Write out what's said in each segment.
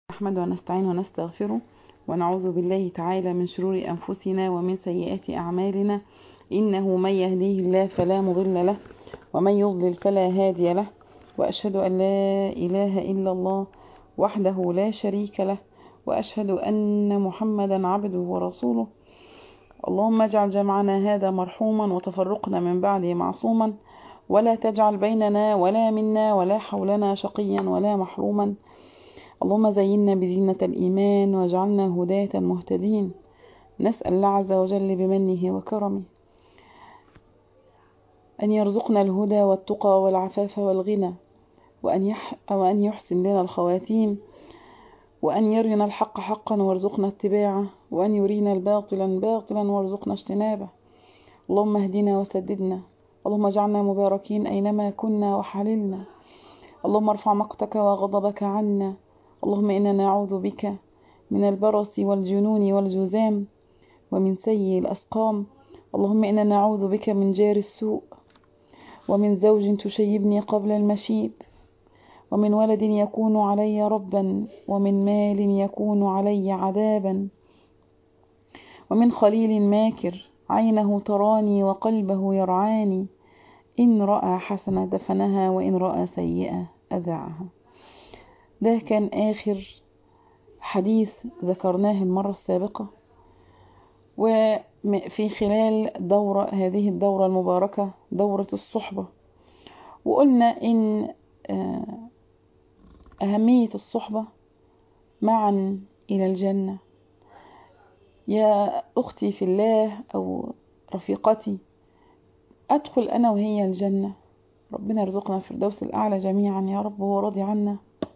نحمد ونستعين ونستغفره ونعوذ بالله تعالى من شرور أنفسنا ومن سيئات أعمالنا إنه من يهديه الله فلا مضل له ومن يضلل فلا هادي له وأشهد أن لا إله إلا الله وحده لا شريك له وأشهد أن محمدا عبده ورسوله اللهم اجعل جمعنا هذا مرحوما وتفرقنا من بعده معصوما ولا تجعل بيننا ولا منا ولا حولنا شقيا ولا محروما اللهم زينا بزينة الإيمان واجعلنا هداة مهتدين نسأل الله عز وجل بمنه وكرمه أن يرزقنا الهدى والتقى والعفاف والغنى وأن, يح وأن يحسن لنا الخواتيم وأن يرنا الحق حقا وارزقنا اتباعه وأن يرينا الباطلا باطلا وارزقنا اجتنابه اللهم اهدنا وسددنا اللهم اجعلنا مباركين أينما كنا وحللنا اللهم ارفع مقتك وغضبك عنا اللهم إنا نعوذ بك من البرص والجنون والجذام ومن سيء الأسقام اللهم إنا نعوذ بك من جار السوء ومن زوج تشيبني قبل المشيب ومن ولد يكون علي ربا ومن مال يكون علي عذابا ومن خليل ماكر عينه تراني وقلبه يرعاني إن رأى حسنة دفنها وإن رأى سيئة أذاعها ده كان آخر حديث ذكرناه المرة السابقة وفي خلال دورة هذه الدورة المباركة دورة الصحبة وقلنا إن أهمية الصحبة معا إلى الجنة يا أختي في الله أو رفيقتي أدخل أنا وهي الجنة ربنا يرزقنا الفردوس الأعلى جميعا يا رب وهو راضي عنا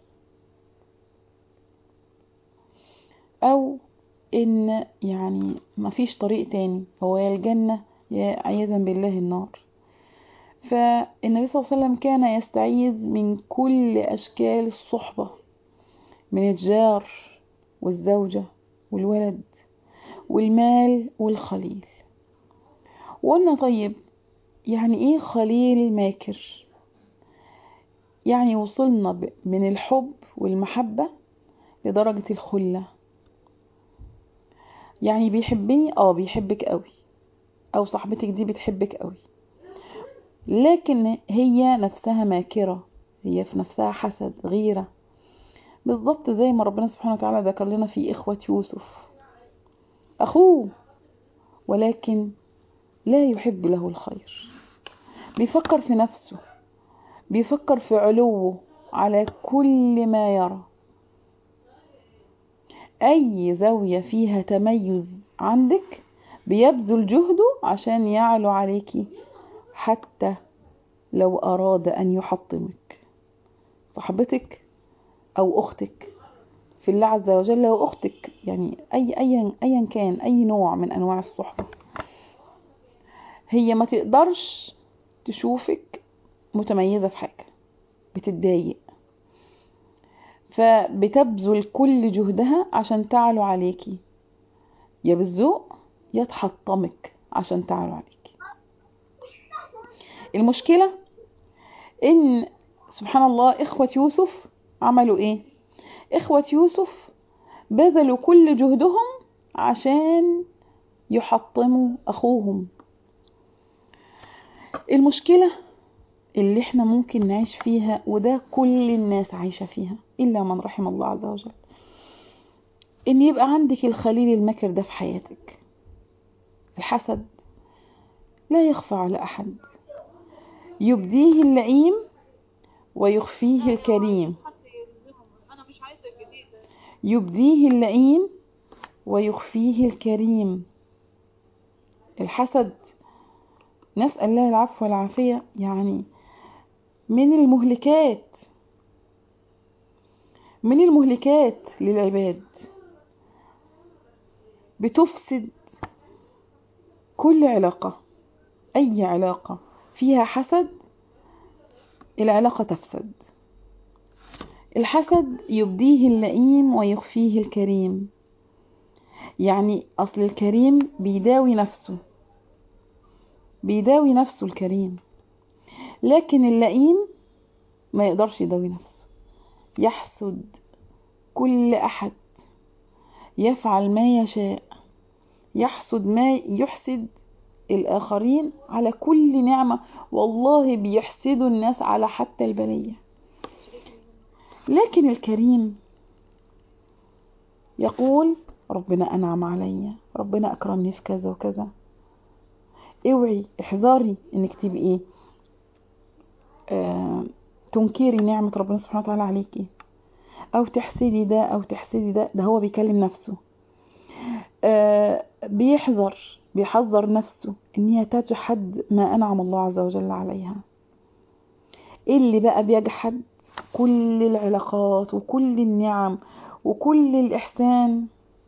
أو إن يعني ما فيش طريق تاني هو يا الجنة يا عياذا بالله النار فالنبي صلى الله عليه وسلم كان يستعيذ من كل أشكال الصحبة من الجار والزوجة والولد والمال والخليل وقلنا طيب يعني ايه خليل ماكر يعني وصلنا من الحب والمحبة لدرجة الخلة يعني بيحبني اه بيحبك قوي او صاحبتك دي بتحبك قوي لكن هي نفسها ماكرة هي في نفسها حسد غيرة بالضبط زي ما ربنا سبحانه وتعالى ذكر لنا في إخوة يوسف أخوه ولكن لا يحب له الخير بيفكر في نفسه بيفكر في علوه على كل ما يرى أي زاوية فيها تميز عندك بيبذل جهده عشان يعلو عليكي حتى لو أراد أن يحطمك صاحبتك أو أختك في الله عز وجل وأختك يعني أي أيا أيا كان أي نوع من أنواع الصحبة هي ما تقدرش تشوفك متميزة في حاجة بتتضايق فبتبذل كل جهدها عشان تعلو عليكي يا بالذوق يا تحطمك عشان تعلو عليكي المشكلة ان سبحان الله اخوة يوسف عملوا ايه اخوة يوسف بذلوا كل جهدهم عشان يحطموا اخوهم المشكلة اللي احنا ممكن نعيش فيها وده كل الناس عايشة فيها إلا من رحم الله عز وجل إن يبقى عندك الخليل المكر ده في حياتك الحسد لا يخفى على أحد يبديه اللئيم ويخفيه الكريم يبديه اللئيم ويخفيه الكريم الحسد نسأل الله العفو والعافية يعني من المهلكات من المهلكات للعباد بتفسد كل علاقة أي علاقة فيها حسد العلاقة تفسد الحسد يبديه اللئيم ويخفيه الكريم يعني أصل الكريم بيداوي نفسه بيداوي نفسه الكريم لكن اللئيم ما يقدرش يداوي نفسه يحسد كل أحد يفعل ما يشاء يحسد ما يحسد الآخرين على كل نعمة والله بيحسدوا الناس على حتى البلية لكن الكريم يقول ربنا أنعم عليا ربنا أكرمني في كذا وكذا اوعي احذري انك تبقي آه تنكري نعمة ربنا سبحانه وتعالى عليكي او تحسدي ده او تحسدي ده ده هو بيكلم نفسه آه بيحذر بيحذر نفسه ان هي تجحد ما انعم الله عز وجل عليها اللي بقى بيجحد كل العلاقات وكل النعم وكل الاحسان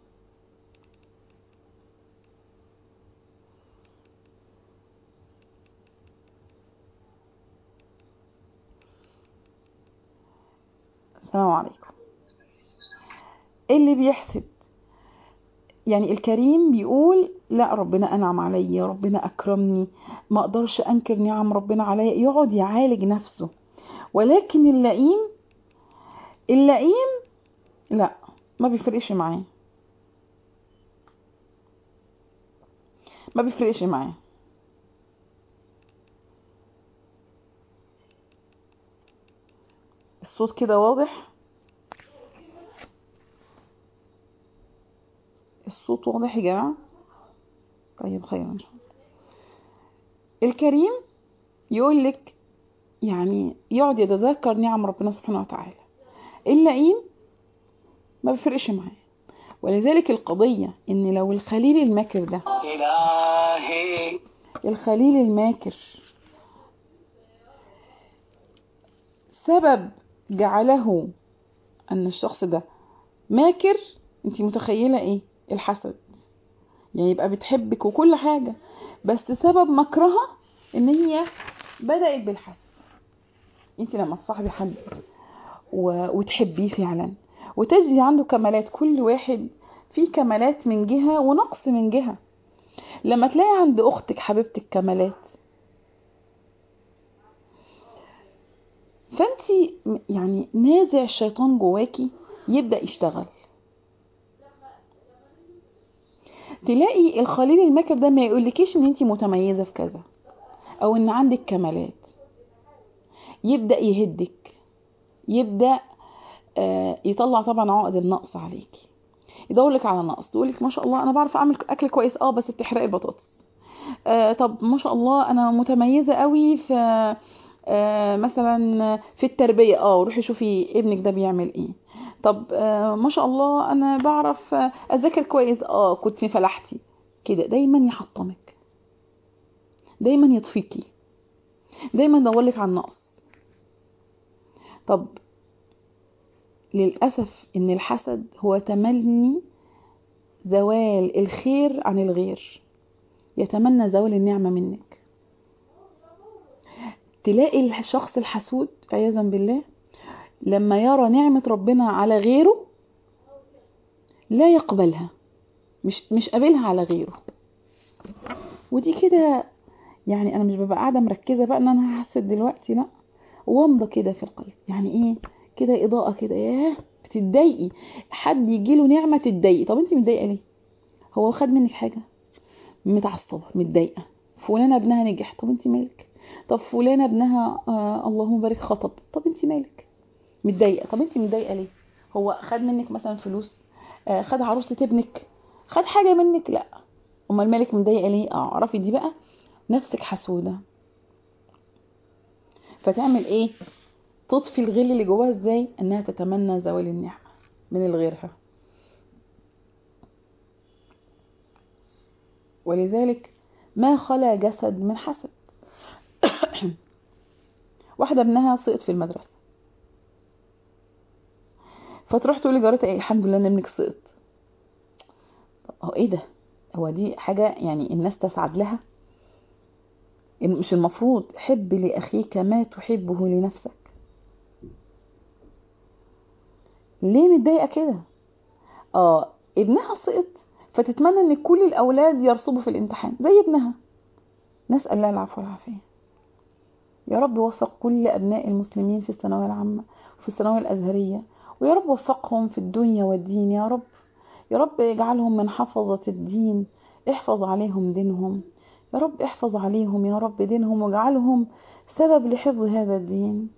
السلام عليكم اللي بيحسد يعني الكريم بيقول لا ربنا انعم عليا ربنا اكرمني ما اقدرش انكر نعم ربنا عليا يقعد يعالج نفسه ولكن اللئيم اللئيم لا ما بيفرقش معاه ما بيفرقش معاه الصوت كده واضح الصوت واضح يا جماعة طيب خير ان شاء الله الكريم يقول لك يعني يقعد يتذكر نعم ربنا سبحانه وتعالى اللئيم ما بيفرقش معاه ولذلك القضية ان لو الخليل الماكر ده إلهي الخليل الماكر سبب جعله ان الشخص ده ماكر انت متخيلة ايه الحسد يعني يبقى بتحبك وكل حاجة بس سبب مكرها ان هي بدأت بالحسد انت لما تصاحبي حد و... وتحبيه فعلا وتجدي عنده كمالات كل واحد فيه كمالات من جهة ونقص من جهة لما تلاقي عند اختك حبيبتك كمالات فانت يعني نازع الشيطان جواكي يبدأ يشتغل تلاقي الخليل الماكر ده ما يقولكيش ان انت متميزة في كذا او ان عندك كمالات يبدأ يهدك يبدأ آه يطلع طبعا عقد النقص عليكي يدورلك على نقص تقولك ما شاء الله انا بعرف اعمل اكل كويس اه بس بتحرقي البطاطس آه طب ما شاء الله انا متميزة قوي في آه مثلا في التربية اه روحي شوفي ابنك ده بيعمل ايه طب آه ما شاء الله انا بعرف آه، اذاكر كويس اه كنت فلحتي كده دايما يحطمك دايما يطفيكي دايما يدورلك على النقص طب للأسف ان الحسد هو تمني زوال الخير عن الغير يتمنى زوال النعمة منك تلاقي الشخص الحسود عياذا بالله لما يرى نعمة ربنا على غيره لا يقبلها مش مش قابلها على غيره ودي كده يعني انا مش ببقى قاعده مركزه بقى ان انا هحسد دلوقتي لا وامضه كده في القلب يعني ايه كده اضاءه كده ياه بتتضايقي حد يجيله نعمه تتضايقي طب انت متضايقه ليه هو خد منك حاجه متعصبه متضايقه فلانه ابنها نجح طب انت مالك طب فلانه ابنها آه اللهم بارك خطب طب انت مالك متضايقه طب انت متضايقه ليه هو خد منك مثلا فلوس آه خد عروسه ابنك خد حاجه منك لا امال مالك متضايقه ليه اه اعرفي دي بقى نفسك حسوده فتعمل ايه تطفي الغل اللي جواها ازاي انها تتمنى زوال النعمه من الغيرها ولذلك ما خلا جسد من حسد واحده ابنها سقط في المدرسه فتروح تقول لجارتها ايه الحمد لله ان ابنك سقط طب هو ايه ده هو دي حاجه يعني الناس تسعد لها مش المفروض حب لاخيك ما تحبه لنفسك ليه متضايقه كده اه ابنها سقط فتتمنى ان كل الاولاد يرسبوا في الامتحان زي ابنها نسال الله العفو والعافيه يا رب وفق كل ابناء المسلمين في الثانويه العامه وفي الثانويه الازهريه ويا رب وفقهم في الدنيا والدين يا رب يا رب اجعلهم من حفظة الدين احفظ عليهم دينهم يا رب احفظ عليهم يا رب دينهم واجعلهم سبب لحفظ هذا الدين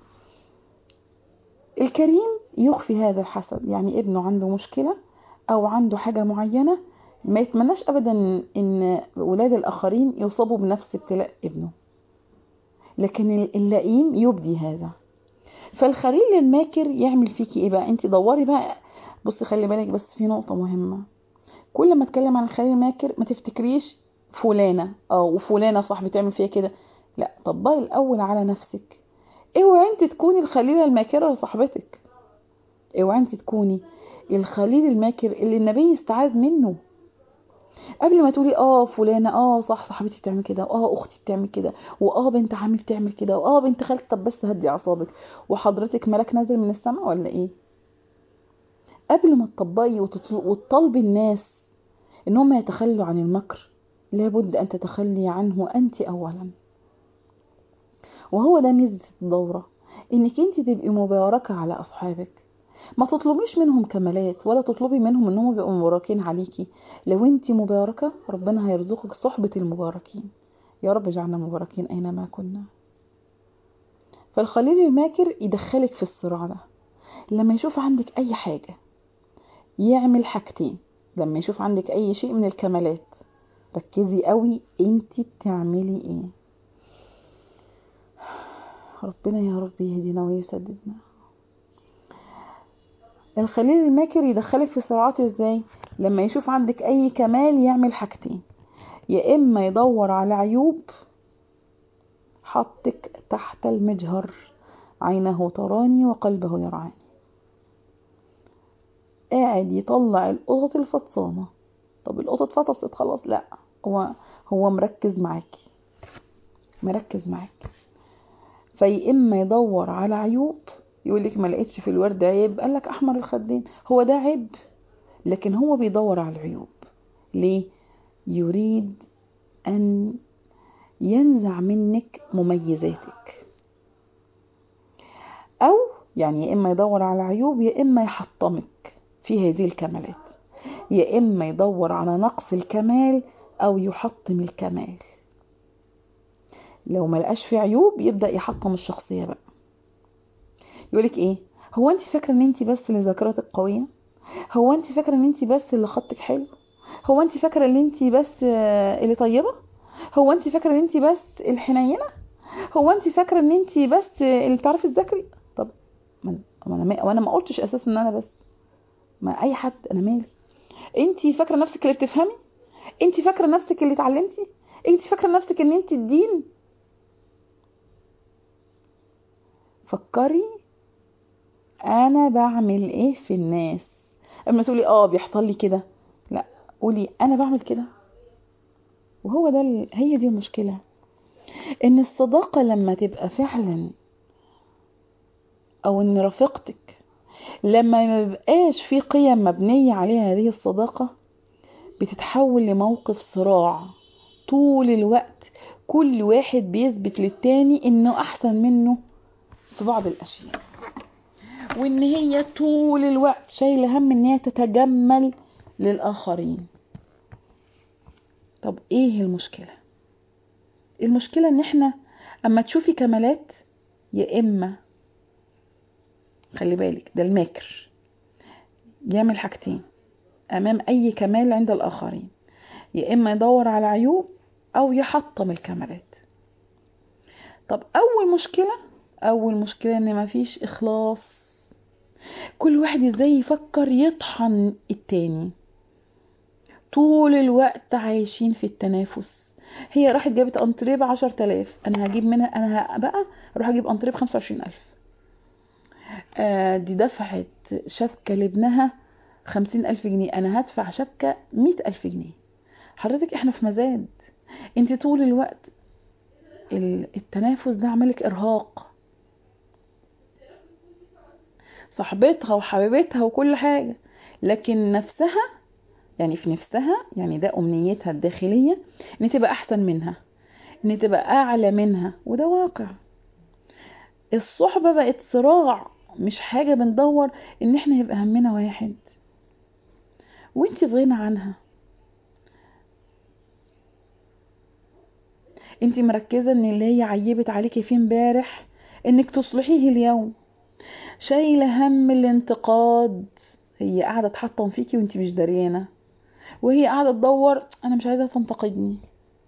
الكريم يخفي هذا الحسد يعني ابنه عنده مشكلة او عنده حاجة معينة ما يتمناش ابدا ان ولاد الاخرين يصابوا بنفس ابتلاء ابنه لكن اللئيم يبدي هذا فالخليل الماكر يعمل فيكي ايه بقى انت دوري بقى بصي خلي بالك بس في نقطة مهمة كل ما اتكلم عن الخليل الماكر ما تفتكريش فلانة اه وفلانة صح بتعمل فيها كده لا طبقي الاول على نفسك اوعي انت تكوني الخليلة الماكرة لصاحبتك اوعي انت تكوني الخليل الماكر اللي النبي استعاذ منه قبل ما تقولي اه فلانه اه صح صاحبتي بتعمل كده اه اختي بتعمل كده واه بنت عمي بتعمل كده واه بنت خالتي طب بس هدي اعصابك وحضرتك ملك نازل من السماء ولا ايه قبل ما تطبقي وتطلبي الناس ان هم يتخلوا عن المكر لابد ان تتخلي عنه انت اولا وهو ده ميزه الدوره انك انت تبقي مباركه على اصحابك ما تطلبيش منهم كمالات ولا تطلبي منهم انهم يبقوا مباركين عليكي لو انت مباركة ربنا هيرزقك صحبة المباركين يا رب اجعلنا مباركين اينما كنا فالخليل الماكر يدخلك في الصراع ده لما يشوف عندك اي حاجة يعمل حاجتين لما يشوف عندك اي شيء من الكمالات ركزي قوي انت بتعملي ايه ربنا يا رب يهدينا ويسددنا الخليل الماكر يدخلك في صراعات ازاي لما يشوف عندك اي كمال يعمل حاجتين يا اما يدور على عيوب حطك تحت المجهر عينه تراني وقلبه يرعاني قاعد يطلع القطط الفطسانه طب القطط فطست خلاص لا هو هو مركز معاكي مركز معاكي فيا اما يدور على عيوب يقول لك ما لقيتش في الورد عيب قال لك احمر الخدين هو ده عيب لكن هو بيدور على العيوب ليه يريد ان ينزع منك مميزاتك او يعني يا اما يدور على عيوب يا اما يحطمك في هذه الكمالات يا اما يدور على نقص الكمال او يحطم الكمال لو ما لقاش في عيوب يبدا يحطم الشخصيه بقى يقولك ايه هو انت فاكره ان انت بس اللي ذاكرتك قويه هو انت فاكره ان انت بس اللي خطك حلو هو انت فاكره ان انت بس اللي طيبه هو انت فاكره ان انت بس الحنينه هو انت فاكره ان انت بس اللي بتعرفي تذاكري طب ما انا وانا ما قلتش اساسا ان انا بس ما اي حد انا مالي انت فاكره نفسك اللي بتفهمي انت فاكره نفسك اللي اتعلمتي انت فاكره نفسك ان انت الدين فكري انا بعمل ايه في الناس قبل ما تقولي اه بيحصل لي كده لا قولي انا بعمل كده وهو ده ال... هي دي المشكله ان الصداقه لما تبقى فعلا او ان رفيقتك لما ما يبقاش في قيم مبنيه عليها هذه الصداقه بتتحول لموقف صراع طول الوقت كل واحد بيثبت للتاني انه احسن منه في بعض الاشياء وان هي طول الوقت شايله هم ان هي تتجمل للاخرين طب ايه المشكله المشكله ان احنا اما تشوفي كمالات يا اما خلي بالك ده الماكر يعمل حاجتين امام اي كمال عند الاخرين يا اما يدور على عيوب او يحطم الكمالات طب اول مشكله اول مشكله ان مفيش اخلاص كل واحد ازاي يفكر يطحن التاني طول الوقت عايشين في التنافس هي راحت جابت انتريه بعشر تلاف انا هجيب منها انا بقى اروح اجيب انتريه بخمسة وعشرين الف آه دي دفعت شبكة لابنها خمسين الف جنيه انا هدفع شبكة مئة الف جنيه حضرتك احنا في مزاد انت طول الوقت التنافس ده عملك ارهاق صاحبتها وحبيبتها وكل حاجة لكن نفسها يعني في نفسها يعني ده أمنيتها الداخلية إن تبقى أحسن منها إن تبقى أعلى منها وده واقع الصحبة بقت صراع مش حاجة بندور ان احنا يبقى همنا واحد وانتي في غنى عنها انتي مركزة ان اللي هي عيبت عليكي فيه امبارح انك تصلحيه اليوم شايلة هم الانتقاد هي قاعدة تحطم فيكي وانتي مش دريانة وهي قاعدة تدور انا مش عايزاها تنتقدني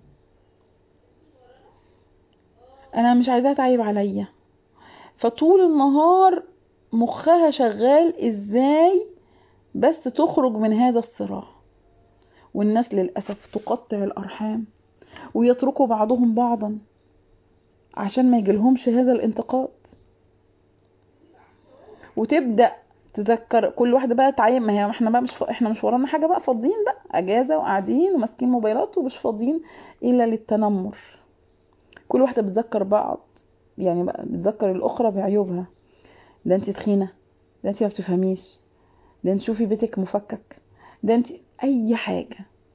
انا مش عايزاها تعيب عليا فطول النهار مخها شغال ازاي بس تخرج من هذا الصراع والناس للأسف تقطع الأرحام ويتركوا بعضهم بعضا عشان ما يجيلهمش هذا الانتقاد وتبدأ تذكر كل واحدة بقى تعين ما هي احنا بقى مش ف... احنا مش ورانا حاجة بقى فاضيين بقى اجازة وقاعدين وماسكين موبايلات ومش فاضيين الا للتنمر كل واحدة بتذكر بعض يعني بقى بتذكر الاخرى بعيوبها ده انت تخينة ده انت ما بتفهميش ده انت شوفي بيتك مفكك ده انت اي حاجة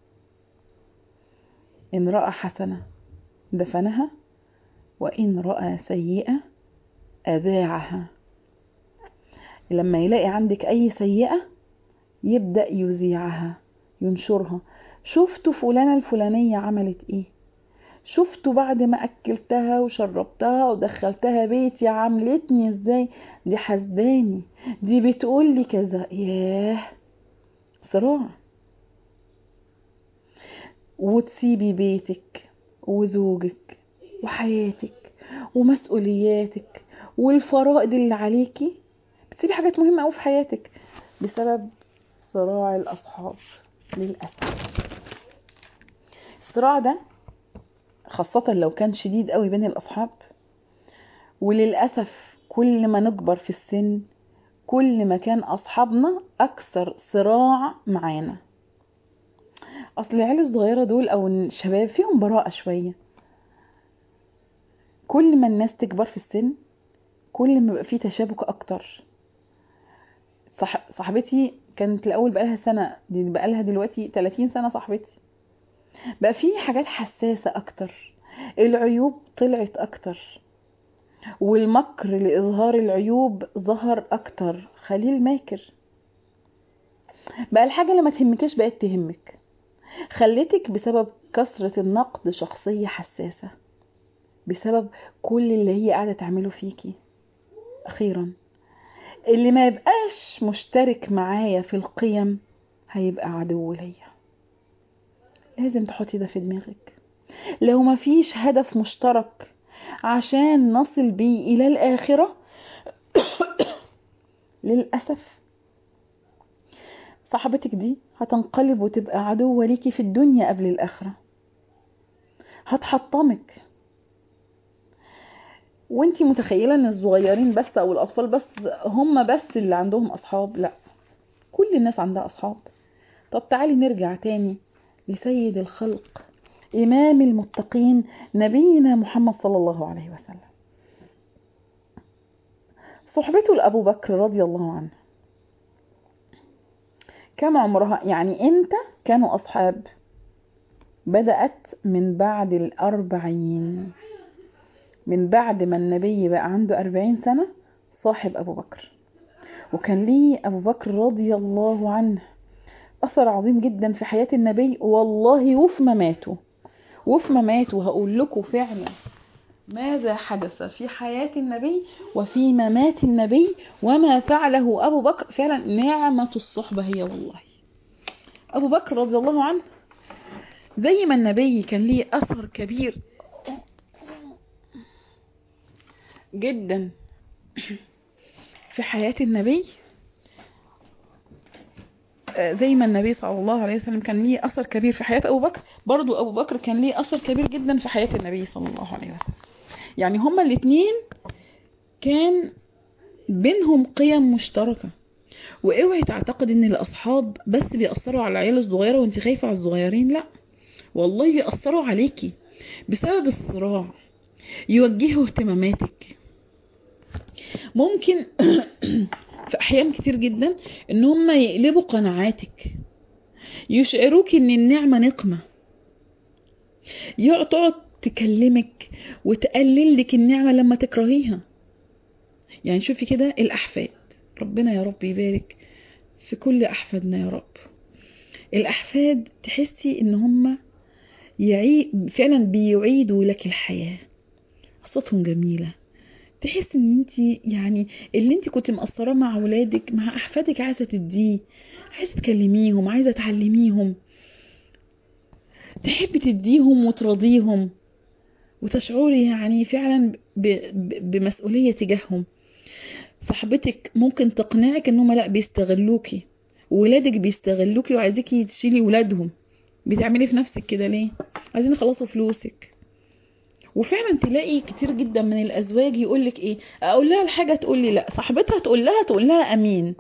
ان رأى حسنة دفنها وان رأى سيئة اذاعها لما يلاقي عندك اي سيئة يبدأ يذيعها ينشرها شفتوا فلانة الفلانية عملت ايه شفتوا بعد ما اكلتها وشربتها ودخلتها بيتي عملتني ازاي دي حسداني دي بتقول لي كذا ياه صراع وتسيبي بيتك وزوجك وحياتك ومسؤولياتك والفرائض اللي عليكي بتسيبي حاجات مهمة قوي في حياتك بسبب صراع الأصحاب للأسف الصراع ده خاصة لو كان شديد قوي بين الأصحاب وللأسف كل ما نكبر في السن كل ما كان أصحابنا أكثر صراع معانا أصل العيال الصغيرة دول أو الشباب فيهم براءة شوية كل ما الناس تكبر في السن كل ما بقى فيه تشابك أكتر صح... صاحبتي كانت الأول بقالها سنة دي بقالها دلوقتي 30 سنة صاحبتي بقى في حاجات حساسة أكتر العيوب طلعت أكتر والمكر لإظهار العيوب ظهر أكتر خليل ماكر بقى الحاجة اللي ما تهمكش بقت تهمك خلتك بسبب كثرة النقد شخصية حساسة بسبب كل اللي هي قاعدة تعمله فيكي أخيرا اللي ما يبقاش مشترك معايا في القيم هيبقى عدو ليا لازم تحطي ده في دماغك لو ما فيش هدف مشترك عشان نصل بيه إلى الآخرة للأسف صاحبتك دي هتنقلب وتبقى عدوة ليكي في الدنيا قبل الآخرة هتحطمك وانتي متخيلة ان الصغيرين بس او الاطفال بس هم بس اللي عندهم اصحاب لا كل الناس عندها اصحاب طب تعالي نرجع تاني لسيد الخلق إمام المتقين نبينا محمد صلى الله عليه وسلم صحبته لأبو بكر رضي الله عنه كم عمرها يعني امتى كانوا أصحاب بدأت من بعد الأربعين من بعد ما النبي بقى عنده أربعين سنة صاحب أبو بكر وكان ليه أبو بكر رضي الله عنه أثر عظيم جدا في حياة النبي والله وفي مماته وفي مماته هقول لكم فعلا ماذا حدث في حياة النبي وفي ممات النبي وما فعله أبو بكر فعلا نعمة الصحبة هي والله أبو بكر رضي الله عنه زي ما النبي كان ليه أثر كبير جدا في حياة النبي زي ما النبي صلى الله عليه وسلم كان ليه أثر كبير في حياة أبو بكر برضو أبو بكر كان ليه أثر كبير جدا في حياة النبي صلى الله عليه وسلم يعني هما الاتنين كان بينهم قيم مشتركة واوعي تعتقد ان الاصحاب بس بيأثروا على العيال الصغيرة وانت خايفة على الصغيرين لا والله بيأثروا عليكي بسبب الصراع يوجهوا اهتماماتك ممكن في احيان كتير جدا ان هم يقلبوا قناعاتك يشعروك ان النعمة نقمة تقعد تكلمك وتقلل لك النعمة لما تكرهيها يعني شوفي كده الأحفاد ربنا يا رب يبارك في كل أحفادنا يا رب الأحفاد تحسي إن هم يعي... فعلا بيعيدوا لك الحياة قصتهم جميلة تحس ان انت يعني اللي انت كنت مقصراه مع اولادك مع احفادك عايزه تديه عايزه تكلميهم عايزه تعلميهم تحبي تديهم وترضيهم وتشعري يعني فعلا ب... ب... بمسؤوليه تجاههم صاحبتك ممكن تقنعك ان هم لا بيستغلوكي ولادك بيستغلوكي وعايزاكي تشيلي ولادهم بتعملي في نفسك كده ليه عايزين يخلصوا فلوسك وفعلا تلاقي كتير جدا من الازواج يقولك ايه اقول لها الحاجه تقول لي لا صاحبتها تقول لها تقول لها امين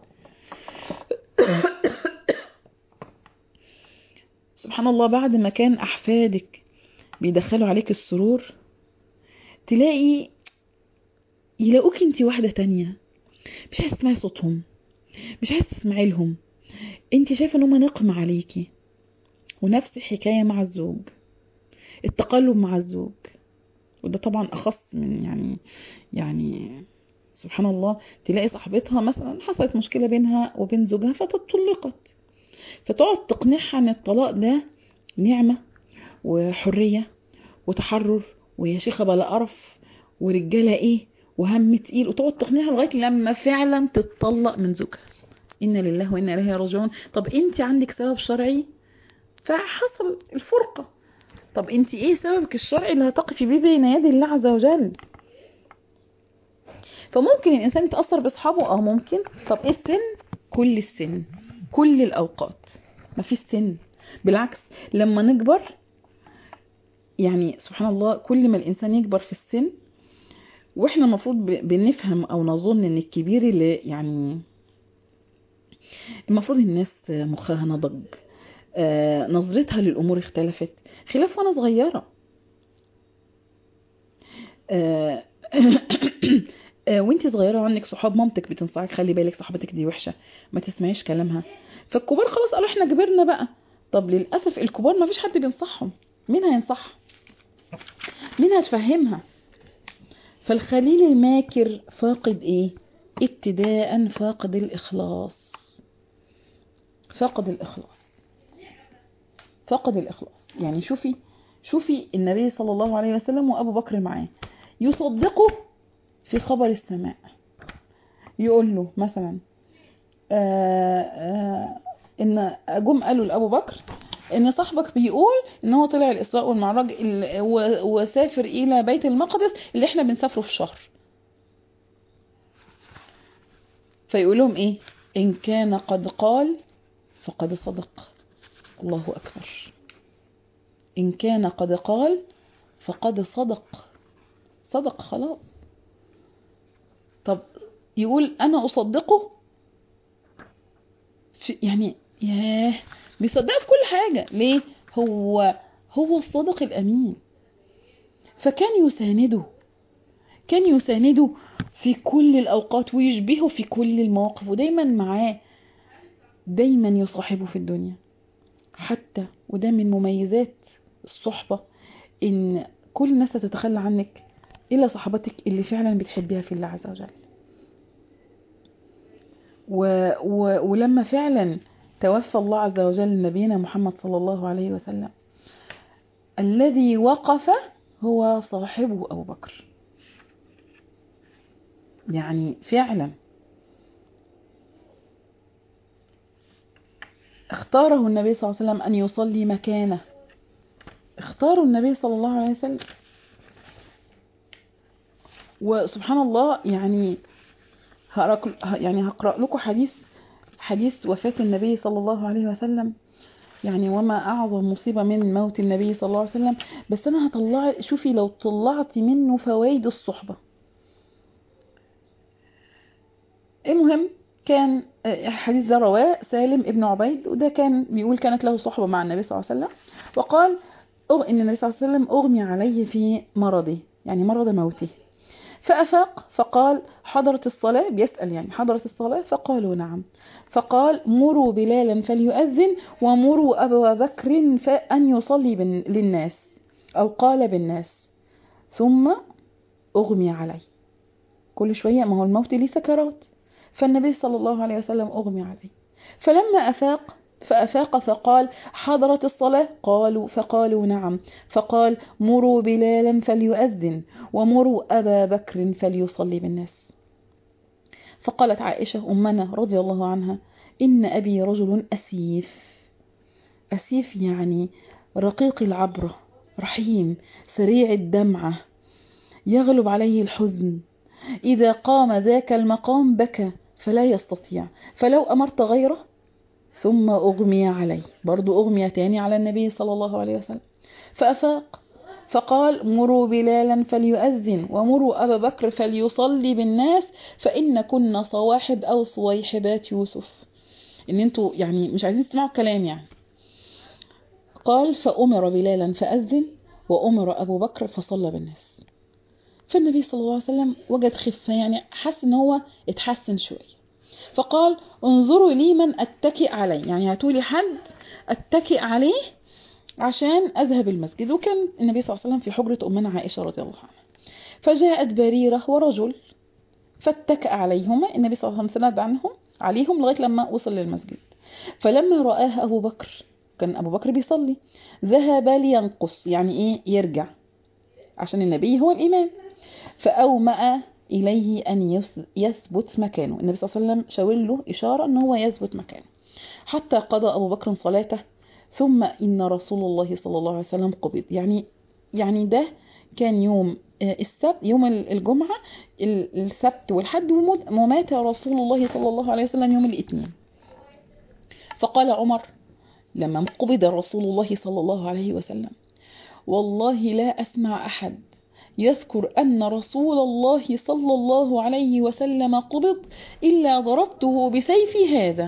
سبحان الله بعد ما كان احفادك بيدخلوا عليك السرور تلاقي يلاقوك انت واحده تانية مش عايزه تسمعي صوتهم مش عايزه تسمعي لهم انت شايفه ان هم نقم عليكي ونفس الحكايه مع الزوج التقلب مع الزوج وده طبعا اخص من يعني يعني سبحان الله تلاقي صاحبتها مثلا حصلت مشكله بينها وبين زوجها فتطلقت فتقعد تقنعها ان الطلاق ده نعمه وحريه وتحرر ويا شيخه بلا قرف ورجاله ايه وهم تقيل وتقعد تقنعها لغايه لما فعلا تتطلق من زوجها انا لله وانا اليه راجعون طب انت عندك سبب شرعي فحصل الفرقه طب انت ايه سببك الشرعي اللي هتقفي بيه بين يدي الله عز وجل فممكن الانسان يتاثر باصحابه اه ممكن طب ايه السن كل السن كل الاوقات مفيش سن بالعكس لما نكبر يعني سبحان الله كل ما الانسان يكبر في السن واحنا المفروض بنفهم او نظن ان الكبير اللي يعني المفروض الناس مخها نضج آه نظرتها للامور اختلفت خلاف وانا صغيره آه آه وانت صغيره وعندك صحاب مامتك بتنصحك خلي بالك صاحبتك دي وحشه ما تسمعيش كلامها فالكبار خلاص قالوا احنا كبرنا بقى طب للاسف الكبار ما فيش حد بينصحهم مين هينصحها مين هتفهمها فالخليل الماكر فاقد ايه ابتداء فاقد الاخلاص فاقد الاخلاص فقد الإخلاص يعني شوفي شوفي النبي صلى الله عليه وسلم وأبو بكر معاه يصدقه في خبر السماء يقول له مثلا آآ آآ إن جم قالوا لأبو بكر إن صاحبك بيقول إن هو طلع الإسراء والمعراج وسافر إلى بيت المقدس اللي إحنا بنسافره في شهر فيقول لهم إيه إن كان قد قال فقد صدق الله أكبر إن كان قد قال فقد صدق صدق خلاص طب يقول أنا أصدقه في يعني ياه بيصدقه في كل حاجة ليه هو هو الصادق الأمين فكان يسانده كان يسانده في كل الأوقات ويشبهه في كل المواقف ودايما معاه دايما يصاحبه في الدنيا حتى وده من مميزات الصحبة ان كل الناس تتخلى عنك الا صحبتك اللي فعلا بتحبيها في الله عز وجل و و ولما فعلا توفى الله عز وجل نبينا محمد صلى الله عليه وسلم الذي وقف هو صاحبه أبو بكر يعني فعلا اختاره النبي صلى الله عليه وسلم أن يصلي مكانه اختاروا النبي صلى الله عليه وسلم وسبحان الله يعني هقرأ يعني هقرأ لكم حديث حديث وفاة النبي صلى الله عليه وسلم يعني وما أعظم مصيبة من موت النبي صلى الله عليه وسلم بس أنا هطلع شوفي لو طلعت منه فوائد الصحبة المهم كان الحديث ده رواه سالم ابن عبيد وده كان بيقول كانت له صحبة مع النبي صلى الله عليه وسلم وقال إن النبي صلى الله عليه وسلم أغمي عليه في مرضه يعني مرض موته فأفاق فقال حضرت الصلاة بيسأل يعني حضرت الصلاة فقالوا نعم فقال مروا بلالا فليؤذن ومروا أبا بكر أن يصلي للناس أو قال بالناس ثم أغمي عليه كل شوية ما هو الموت ليه سكرات فالنبي صلى الله عليه وسلم أغمي عليه فلما أفاق فأفاق فقال حضرت الصلاة قالوا فقالوا نعم فقال مروا بلالا فليؤذن ومروا أبا بكر فليصلي بالناس فقالت عائشة أمنا رضي الله عنها إن أبي رجل أسيف أسيف يعني رقيق العبرة رحيم سريع الدمعة يغلب عليه الحزن إذا قام ذاك المقام بكى فلا يستطيع فلو أمرت غيره ثم أغمي عليه برضو أغمي تاني على النبي صلى الله عليه وسلم فأفاق فقال مروا بلالا فليؤذن ومروا أبا بكر فليصلي بالناس فإن كنا صواحب أو صويحبات يوسف إن انتوا يعني مش عايزين تسمعوا الكلام يعني قال فأمر بلالا فأذن وأمر أبو بكر فصلى بالناس فالنبي صلى الله عليه وسلم وجد خفة يعني حس ان هو اتحسن شوية فقال انظروا لي من اتكئ عليه يعني هاتولي حد اتكئ عليه عشان اذهب المسجد وكان النبي صلى الله عليه وسلم في حجرة امنا عائشة رضي الله عنها فجاءت بريرة ورجل فاتكأ عليهما النبي صلى الله عليه وسلم سند عنهم عليهم لغاية لما وصل للمسجد فلما رآه أبو بكر كان أبو بكر بيصلي ذهب لينقص يعني إيه يرجع عشان النبي هو الإمام فأومأ إليه أن يثبت مكانه النبي صلى الله عليه وسلم شاور له إشارة أن هو يثبت مكانه حتى قضى أبو بكر صلاته ثم إن رسول الله صلى الله عليه وسلم قبض يعني يعني ده كان يوم السبت يوم الجمعة السبت والحد ومات رسول الله صلى الله عليه وسلم يوم الاثنين فقال عمر لما قبض رسول الله صلى الله عليه وسلم والله لا أسمع أحد يذكر أن رسول الله صلى الله عليه وسلم قبض إلا ضربته بسيفي هذا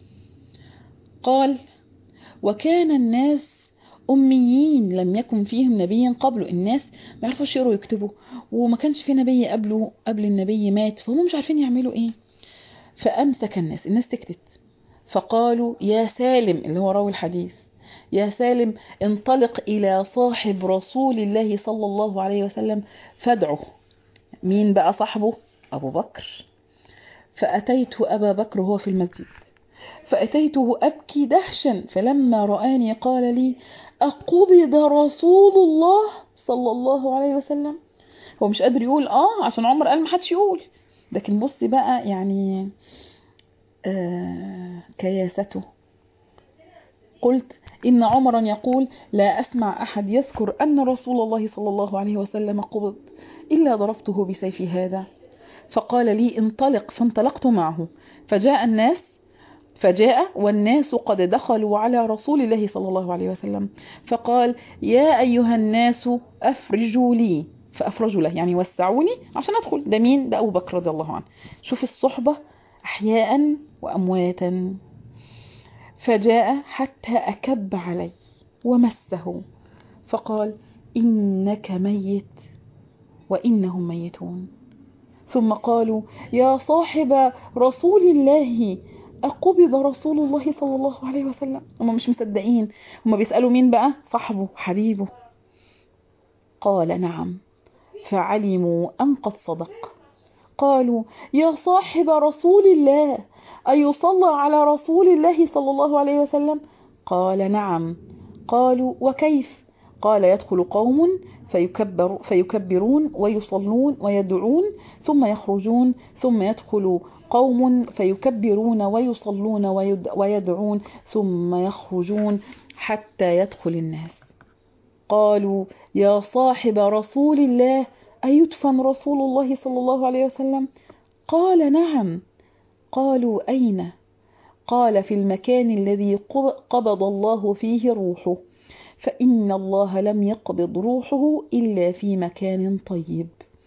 قال وكان الناس أميين لم يكن فيهم نبي قبله الناس ما يعرفوش يقروا ويكتبوا وما كانش في نبي قبله قبل النبي مات فهم مش عارفين يعملوا ايه فأمسك الناس الناس سكتت فقالوا يا سالم اللي هو راوي الحديث يا سالم انطلق إلى صاحب رسول الله صلى الله عليه وسلم فادعه مين بقى صاحبه أبو بكر فأتيت أبا بكر وهو في المسجد فأتيته أبكي دهشا فلما رآني قال لي أقبض رسول الله صلى الله عليه وسلم هو مش قادر يقول آه عشان عمر قال محدش يقول لكن بصي بقى يعني آه كياسته قلت إن عمرا يقول لا أسمع أحد يذكر أن رسول الله صلى الله عليه وسلم قبض إلا ضربته بسيف هذا فقال لي انطلق فانطلقت معه فجاء الناس فجاء والناس قد دخلوا على رسول الله صلى الله عليه وسلم فقال يا أيها الناس أفرجوا لي فأفرجوا له يعني وسعوني عشان أدخل ده مين ده أبو بكر رضي الله عنه شوف الصحبة أحياء وأمواتا فجاء حتى أكب علي ومسه فقال إنك ميت وإنهم ميتون ثم قالوا يا صاحب رسول الله أقبض رسول الله صلى الله عليه وسلم هم مش مصدقين هم بيسألوا مين بقى صاحبه حبيبه قال نعم فعلموا أن قد صدق قالوا يا صاحب رسول الله أيصلى على رسول الله صلى الله عليه وسلم قال نعم قالوا وكيف قال يدخل قوم فيكبر فيكبرون ويصلون ويدعون ثم يخرجون ثم يدخل قوم فيكبرون ويصلون ويدعون ثم يخرجون حتى يدخل الناس قالوا يا صاحب رسول الله أيدفن رسول الله صلى الله عليه وسلم قال نعم قالوا أين قال في المكان الذي قبض الله فيه روحه فإن الله لم يقبض روحه إلا في مكان طيب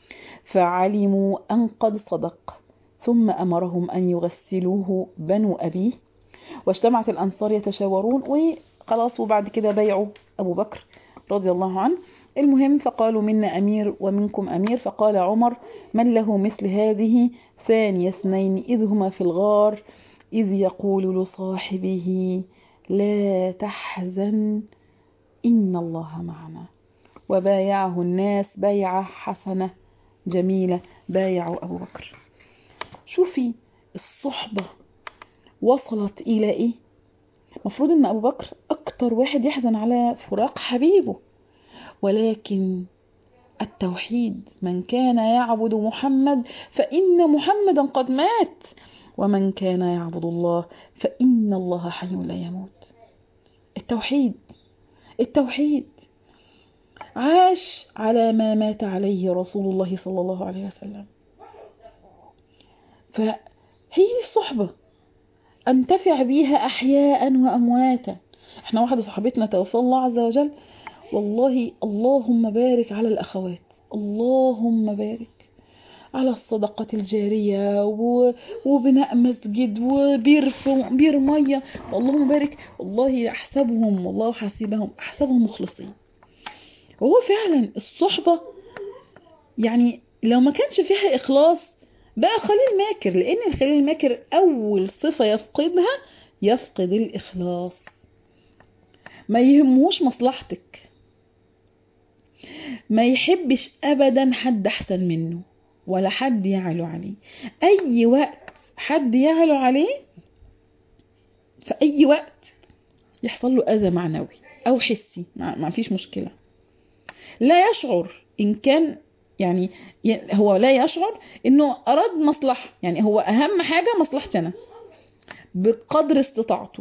فعلموا أن قد صدق ثم أمرهم أن يغسلوه بنو أبيه واجتمعت الأنصار يتشاورون وخلاص وبعد كده بيعوا أبو بكر رضي الله عنه المهم فقالوا منا أمير ومنكم أمير فقال عمر من له مثل هذه ثاني اثنين إذ هما في الغار إذ يقول لصاحبه لا تحزن إن الله معنا وبايعه الناس بيعة حسنة جميلة بايعوا أبو بكر شوفي الصحبة وصلت إلى إيه المفروض إن أبو بكر أكتر واحد يحزن على فراق حبيبه ولكن التوحيد من كان يعبد محمد فإن محمدا قد مات ومن كان يعبد الله فإن الله حي لا يموت التوحيد التوحيد عاش على ما مات عليه رسول الله صلى الله عليه وسلم فهي دي الصحبة أنتفع بيها أحياء وأمواتا احنا واحدة صاحبتنا توفى الله عز وجل والله اللهم بارك على الأخوات اللهم بارك على الصدقة الجارية و... وبناء مسجد وبير ف... بير مية اللهم بارك والله أحسبهم والله حاسبهم أحسبهم مخلصين وهو فعلا الصحبة يعني لو ما كانش فيها إخلاص بقى خليل ماكر لأن الخليل الماكر أول صفة يفقدها يفقد الإخلاص ما يهموش مصلحتك ما يحبش أبدا حد أحسن منه ولا حد يعلو عليه أي وقت حد يعلو عليه في أي وقت يحصل له أذى معنوي أو حسي ما ما فيش مشكلة لا يشعر إن كان يعني ي- هو لا يشعر إنه أراد مصلحة يعني هو أهم حاجة مصلحتي أنا بقدر استطاعته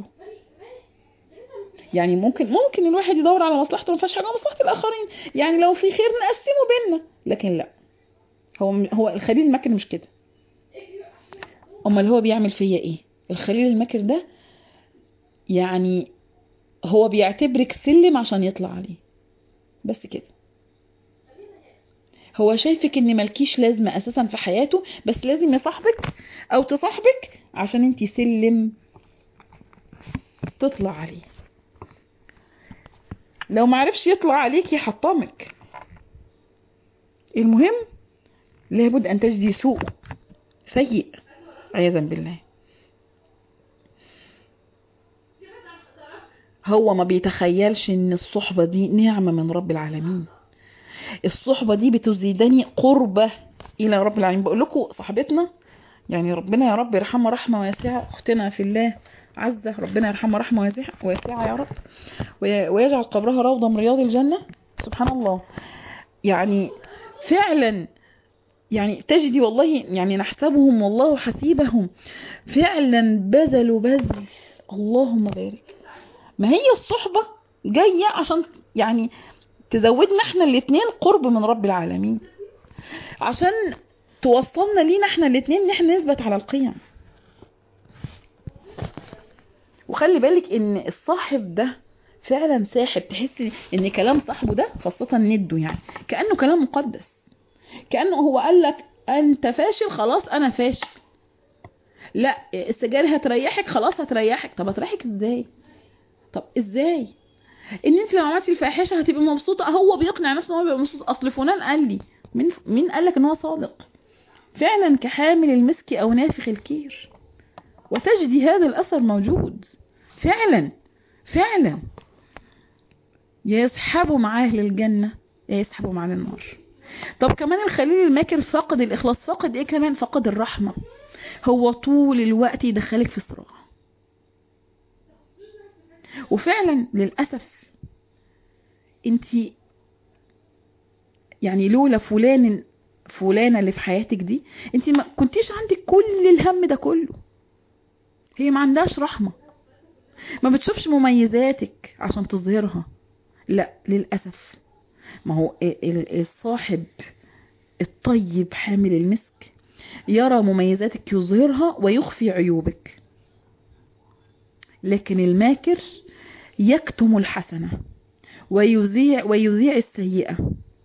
يعني ممكن ممكن الواحد يدور على مصلحته ما فيهاش حاجه مصلحه الاخرين يعني لو في خير نقسمه بينا لكن لا هو هو الخليل الماكر مش كده امال هو بيعمل فيا ايه الخليل الماكر ده يعني هو بيعتبرك سلم عشان يطلع عليه بس كده هو شايفك ان ملكيش لازمه اساسا في حياته بس لازم يصاحبك او تصاحبك عشان انتي سلم تطلع عليه لو معرفش يطلع عليك يحطمك المهم لابد ان تجدي سوء سيء عياذا بالله هو ما بيتخيلش ان الصحبة دي نعمة من رب العالمين الصحبة دي بتزيدني قربة الى رب العالمين بقول لكم صاحبتنا يعني ربنا يا رب يرحمها رحمة واسعة اختنا في الله عزة ربنا يرحمها رحمة واسعة واسعة يا رب وي- ويجعل قبرها روضة من رياض الجنة سبحان الله يعني فعلا يعني تجدي والله يعني نحسبهم والله حسيبهم فعلا بذلوا بذل اللهم بارك ما هي الصحبة جاية عشان يعني تزودنا احنا الاتنين قرب من رب العالمين عشان توصلنا لينا احنا الاتنين ان احنا نثبت على القيم وخلي بالك ان الصاحب ده فعلا ساحب تحسي ان كلام صاحبه ده خاصة نده يعني كأنه كلام مقدس كأنه هو قال لك انت فاشل خلاص انا فاشل لا السجاير هتريحك خلاص هتريحك طب هتريحك ازاي طب ازاي ان انت لو عملتي الفاحشه هتبقي مبسوطه هو بيقنع نفسه ان هو بيبقى مبسوط اصل فلان قال لي مين مين قال لك ان هو صادق فعلا كحامل المسك او نافخ الكير وتجدي هذا الاثر موجود فعلا فعلا يا يسحبوا معاه للجنه يا يسحبوا معاه للنار طب كمان الخليل الماكر فقد الاخلاص فقد ايه كمان فقد الرحمه هو طول الوقت يدخلك في صراع وفعلا للاسف انت يعني لولا فلان فلانه اللي في حياتك دي انت ما كنتيش عندك كل الهم ده كله هي ما عندهاش رحمه ما بتشوفش مميزاتك عشان تظهرها لا للاسف ما هو ال- ال- الصاحب الطيب حامل المسك يرى مميزاتك يظهرها ويخفي عيوبك لكن الماكر يكتم الحسنة ويذيع ويذيع السيئة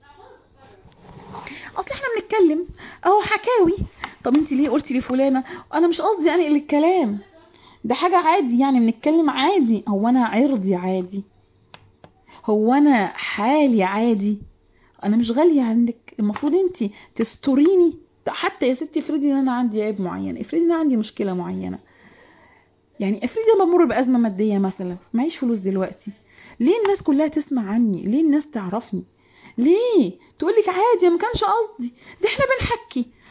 اصل احنا بنتكلم اهو حكاوي طب انت ليه قلتي لفلانة انا مش قصدي انقل الكلام ده حاجة عادي يعني بنتكلم عادي هو انا عرضي عادي هو انا حالي عادي انا مش غالية عندك المفروض انت تستوريني حتى يا ستي افرضي ان انا عندي عيب معين افرضي ان انا عندي مشكلة معينة يعني افرضي انا بمر بأزمة مادية مثلا معيش فلوس دلوقتي ليه الناس كلها تسمع عني ليه الناس تعرفني ليه تقولك عادي ما كانش قصدي ده احنا بنحكي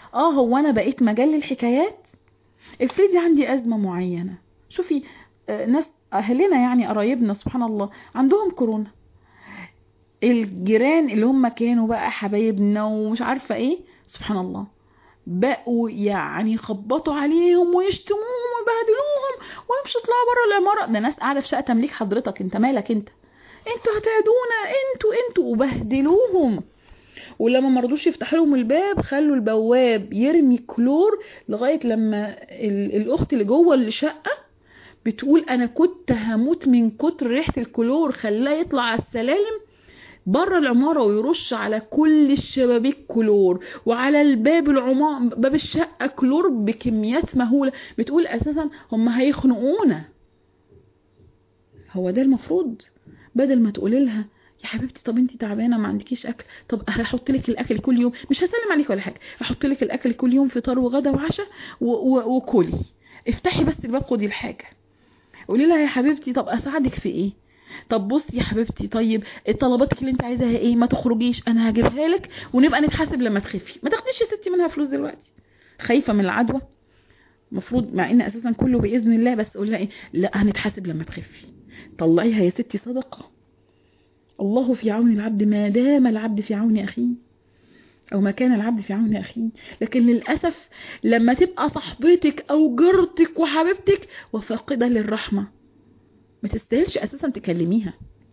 اه هو انا بقيت مجال للحكايات افرضي عندي ازمه معينه شوفي آه، ناس اهلنا يعني قرايبنا سبحان الله عندهم كورونا الجيران اللي هم كانوا بقى حبايبنا ومش عارفه ايه سبحان الله بقوا يعني يخبطوا عليهم ويشتموهم ويبهدلوهم ويمشوا يطلعوا بره العماره ده ناس قاعده في شقه تمليك حضرتك انت مالك انت انتوا هتعدونا انتوا انتوا وبهدلوهم ولما مرضوش يفتحوا لهم الباب خلوا البواب يرمي كلور لغايه لما ال- الاخت اللي جوه الشقه بتقول انا كنت هموت من كتر ريحه الكلور خلاه يطلع على السلالم بره العماره ويرش على كل الشبابيك كلور وعلى الباب العمار باب الشقه كلور بكميات مهوله بتقول اساسا هم هيخنقونا هو ده المفروض بدل ما تقولي لها يا حبيبتي طب انت تعبانه ما عندكيش اكل طب هحط لك الاكل كل يوم مش هسلم عليك ولا حاجه هحط لك الاكل كل يوم فطار وغدا وعشاء و- و- وكلي افتحي بس الباب خدي الحاجه قولي لها يا حبيبتي طب اساعدك في ايه طب بصي يا حبيبتي طيب طلباتك اللي انت عايزاها ايه ما تخرجيش انا هجيبها لك ونبقى نتحاسب لما تخفي ما تاخديش يا ستي منها فلوس دلوقتي خايفه من العدوى المفروض مع ان اساسا كله باذن الله بس قول لها ايه لا هنتحاسب لما تخفي طلعيها يا ستي صدقه الله في عون العبد ما دام العبد في عون اخيه او ما كان العبد في عون اخيه لكن للاسف لما تبقى صاحبتك او جارتك وحبيبتك وفاقده للرحمه ما تستاهلش اساسا تكلميها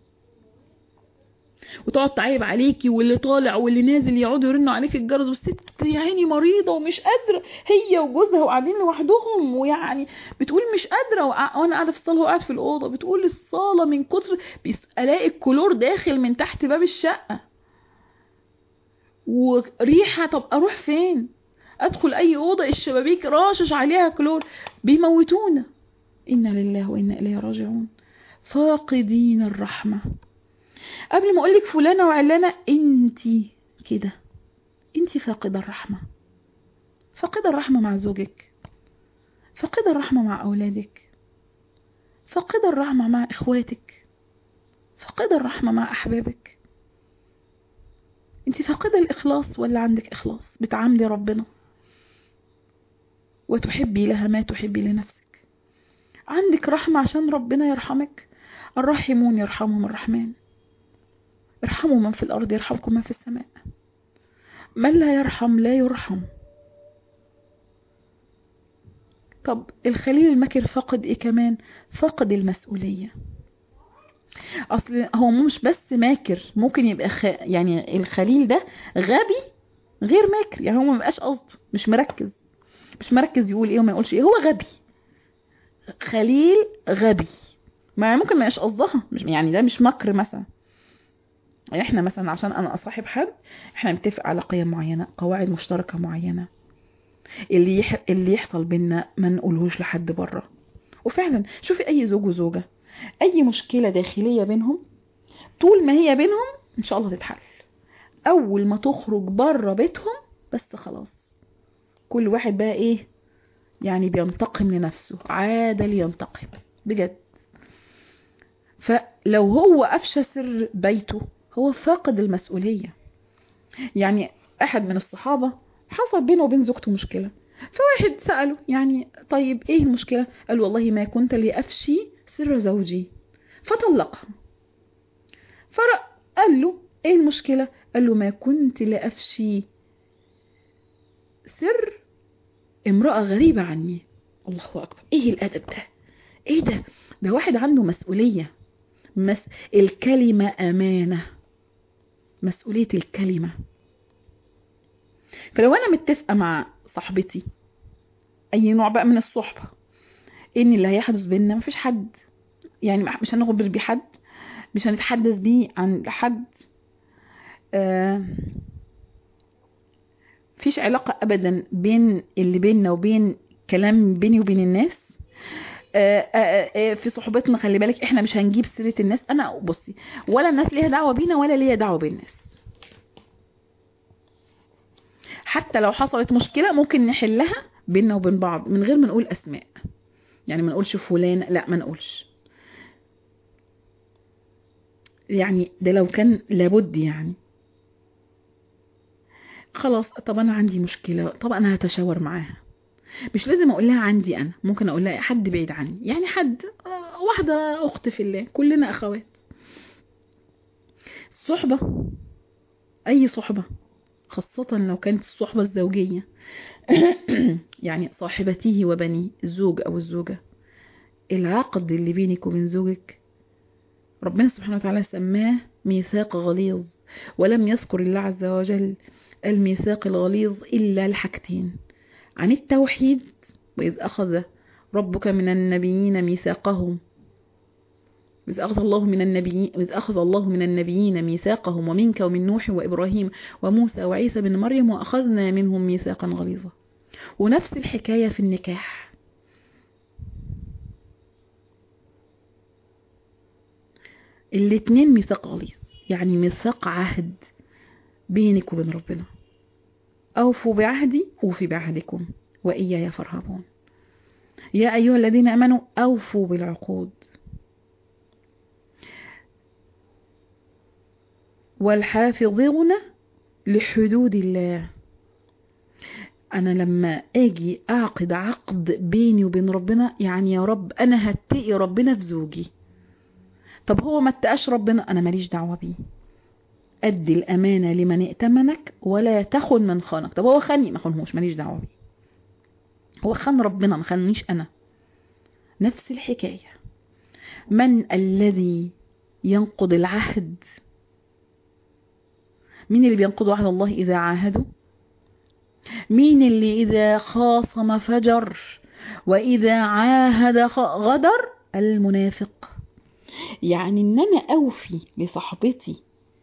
وتقعد تعيب عليكي واللي طالع واللي نازل يقعدوا يرنوا عليك الجرس والست يا عيني مريضه ومش قادره هي وجوزها وقاعدين لوحدهم ويعني بتقول مش قادره وقع- وانا قاعده في الصاله وقاعد في الاوضه بتقول الصاله من كتر بيس- الاقي الكلور داخل من تحت باب الشقه وريحه طب اروح فين ادخل اي اوضه الشبابيك راشش عليها كلور بيموتونا انا لله وانا اليه راجعون فاقدين الرحمه قبل ما اقولك فلانه وعلانه انتي كده انتي فاقده الرحمه فاقده الرحمه مع زوجك فاقده الرحمه مع اولادك فاقده الرحمه مع اخواتك فاقده الرحمه مع احبابك انت فاقده الاخلاص ولا عندك اخلاص بتعاملي ربنا وتحبي لها ما تحبي لنفسك عندك رحمه عشان ربنا يرحمك الراحمون يرحمهم الرحمن ارحموا من في الأرض يرحمكم من في السماء من لا يرحم لا يرحم طب الخليل المكر فقد ايه كمان فقد المسؤولية اصل هو مش بس ماكر ممكن يبقى خ... يعني الخليل ده غبي غير ماكر يعني هو ما بقاش قصده مش مركز مش مركز يقول ايه وما يقولش ايه هو غبي خليل غبي ما ممكن ما يبقاش قصدها مش يعني ده مش مكر مثلا يعني احنا مثلا عشان انا اصاحب حد احنا نتفق على قيم معينه قواعد مشتركه معينه اللي يح... اللي يحصل بينا ما نقولهوش لحد بره وفعلا شوفي اي زوج وزوجه اي مشكله داخليه بينهم طول ما هي بينهم ان شاء الله تتحل اول ما تخرج بره بيتهم بس خلاص كل واحد بقى ايه يعني بينتقم لنفسه عاد لينتقم بجد فلو هو افشى سر بيته هو فاقد المسؤولية يعني أحد من الصحابة حصل بينه وبين زوجته مشكلة فواحد سأله يعني طيب إيه المشكلة قال والله ما كنت لأفشي سر زوجي فطلقها فقال له إيه المشكلة قال له ما كنت لأفشي سر امرأة غريبة عني الله أكبر إيه الأدب ده إيه ده ده واحد عنده مسؤولية مس... الكلمة أمانة مسؤولية الكلمة فلو أنا متفقة مع صاحبتي أي نوع بقى من الصحبة إن اللي هيحدث بينا مفيش حد يعني مش هنخبر بيه حد مش هنتحدث بيه عن حد آه فيش علاقة أبدا بين اللي بيننا وبين كلام بيني وبين الناس في صحبتنا خلي بالك احنا مش هنجيب سيره الناس انا بصي ولا الناس ليها دعوه بينا ولا ليها دعوه بالناس حتى لو حصلت مشكله ممكن نحلها بيننا وبين بعض من غير ما نقول اسماء يعني ما نقولش فلان لا ما نقولش يعني ده لو كان لابد يعني خلاص طب انا عندي مشكله طب انا هتشاور معاها مش لازم اقول لها عندي انا ممكن اقول لها حد بعيد عني يعني حد آه، واحده اخت في الله كلنا اخوات الصحبه اي صحبه خاصه لو كانت الصحبه الزوجيه يعني صاحبته وبني الزوج او الزوجه العقد اللي بينك وبين زوجك ربنا سبحانه وتعالى سماه ميثاق غليظ ولم يذكر الله عز وجل الميثاق الغليظ إلا الحاجتين عن التوحيد وإذ أخذ ربك من النبيين ميثاقهم إذ أخذ الله من النبيين إذ أخذ الله من النبيين ميثاقهم ومنك ومن نوح وإبراهيم وموسى وعيسى بن مريم وأخذنا منهم ميثاقا غليظا ونفس الحكاية في النكاح الاتنين ميثاق غليظ يعني ميثاق عهد بينك وبين ربنا أوفوا بعهدي أوفي بعهدكم وإياي فارهبون يا أيها الذين أمنوا أوفوا بالعقود والحافظون لحدود الله أنا لما أجي أعقد عقد بيني وبين ربنا يعني يا رب أنا هتقي ربنا في زوجي طب هو ما اتقاش ربنا أنا ماليش دعوة بيه أدي الأمانة لمن ائتمنك ولا تخن من خانك طب هو خاني ما خنهوش ماليش دعوة بيه هو خان ربنا ما خاننيش أنا نفس الحكاية من الذي ينقض العهد مين اللي بينقض عهد الله إذا عاهدوا مين اللي إذا خاصم فجر وإذا عاهد غدر المنافق يعني ان انا اوفي لصاحبتي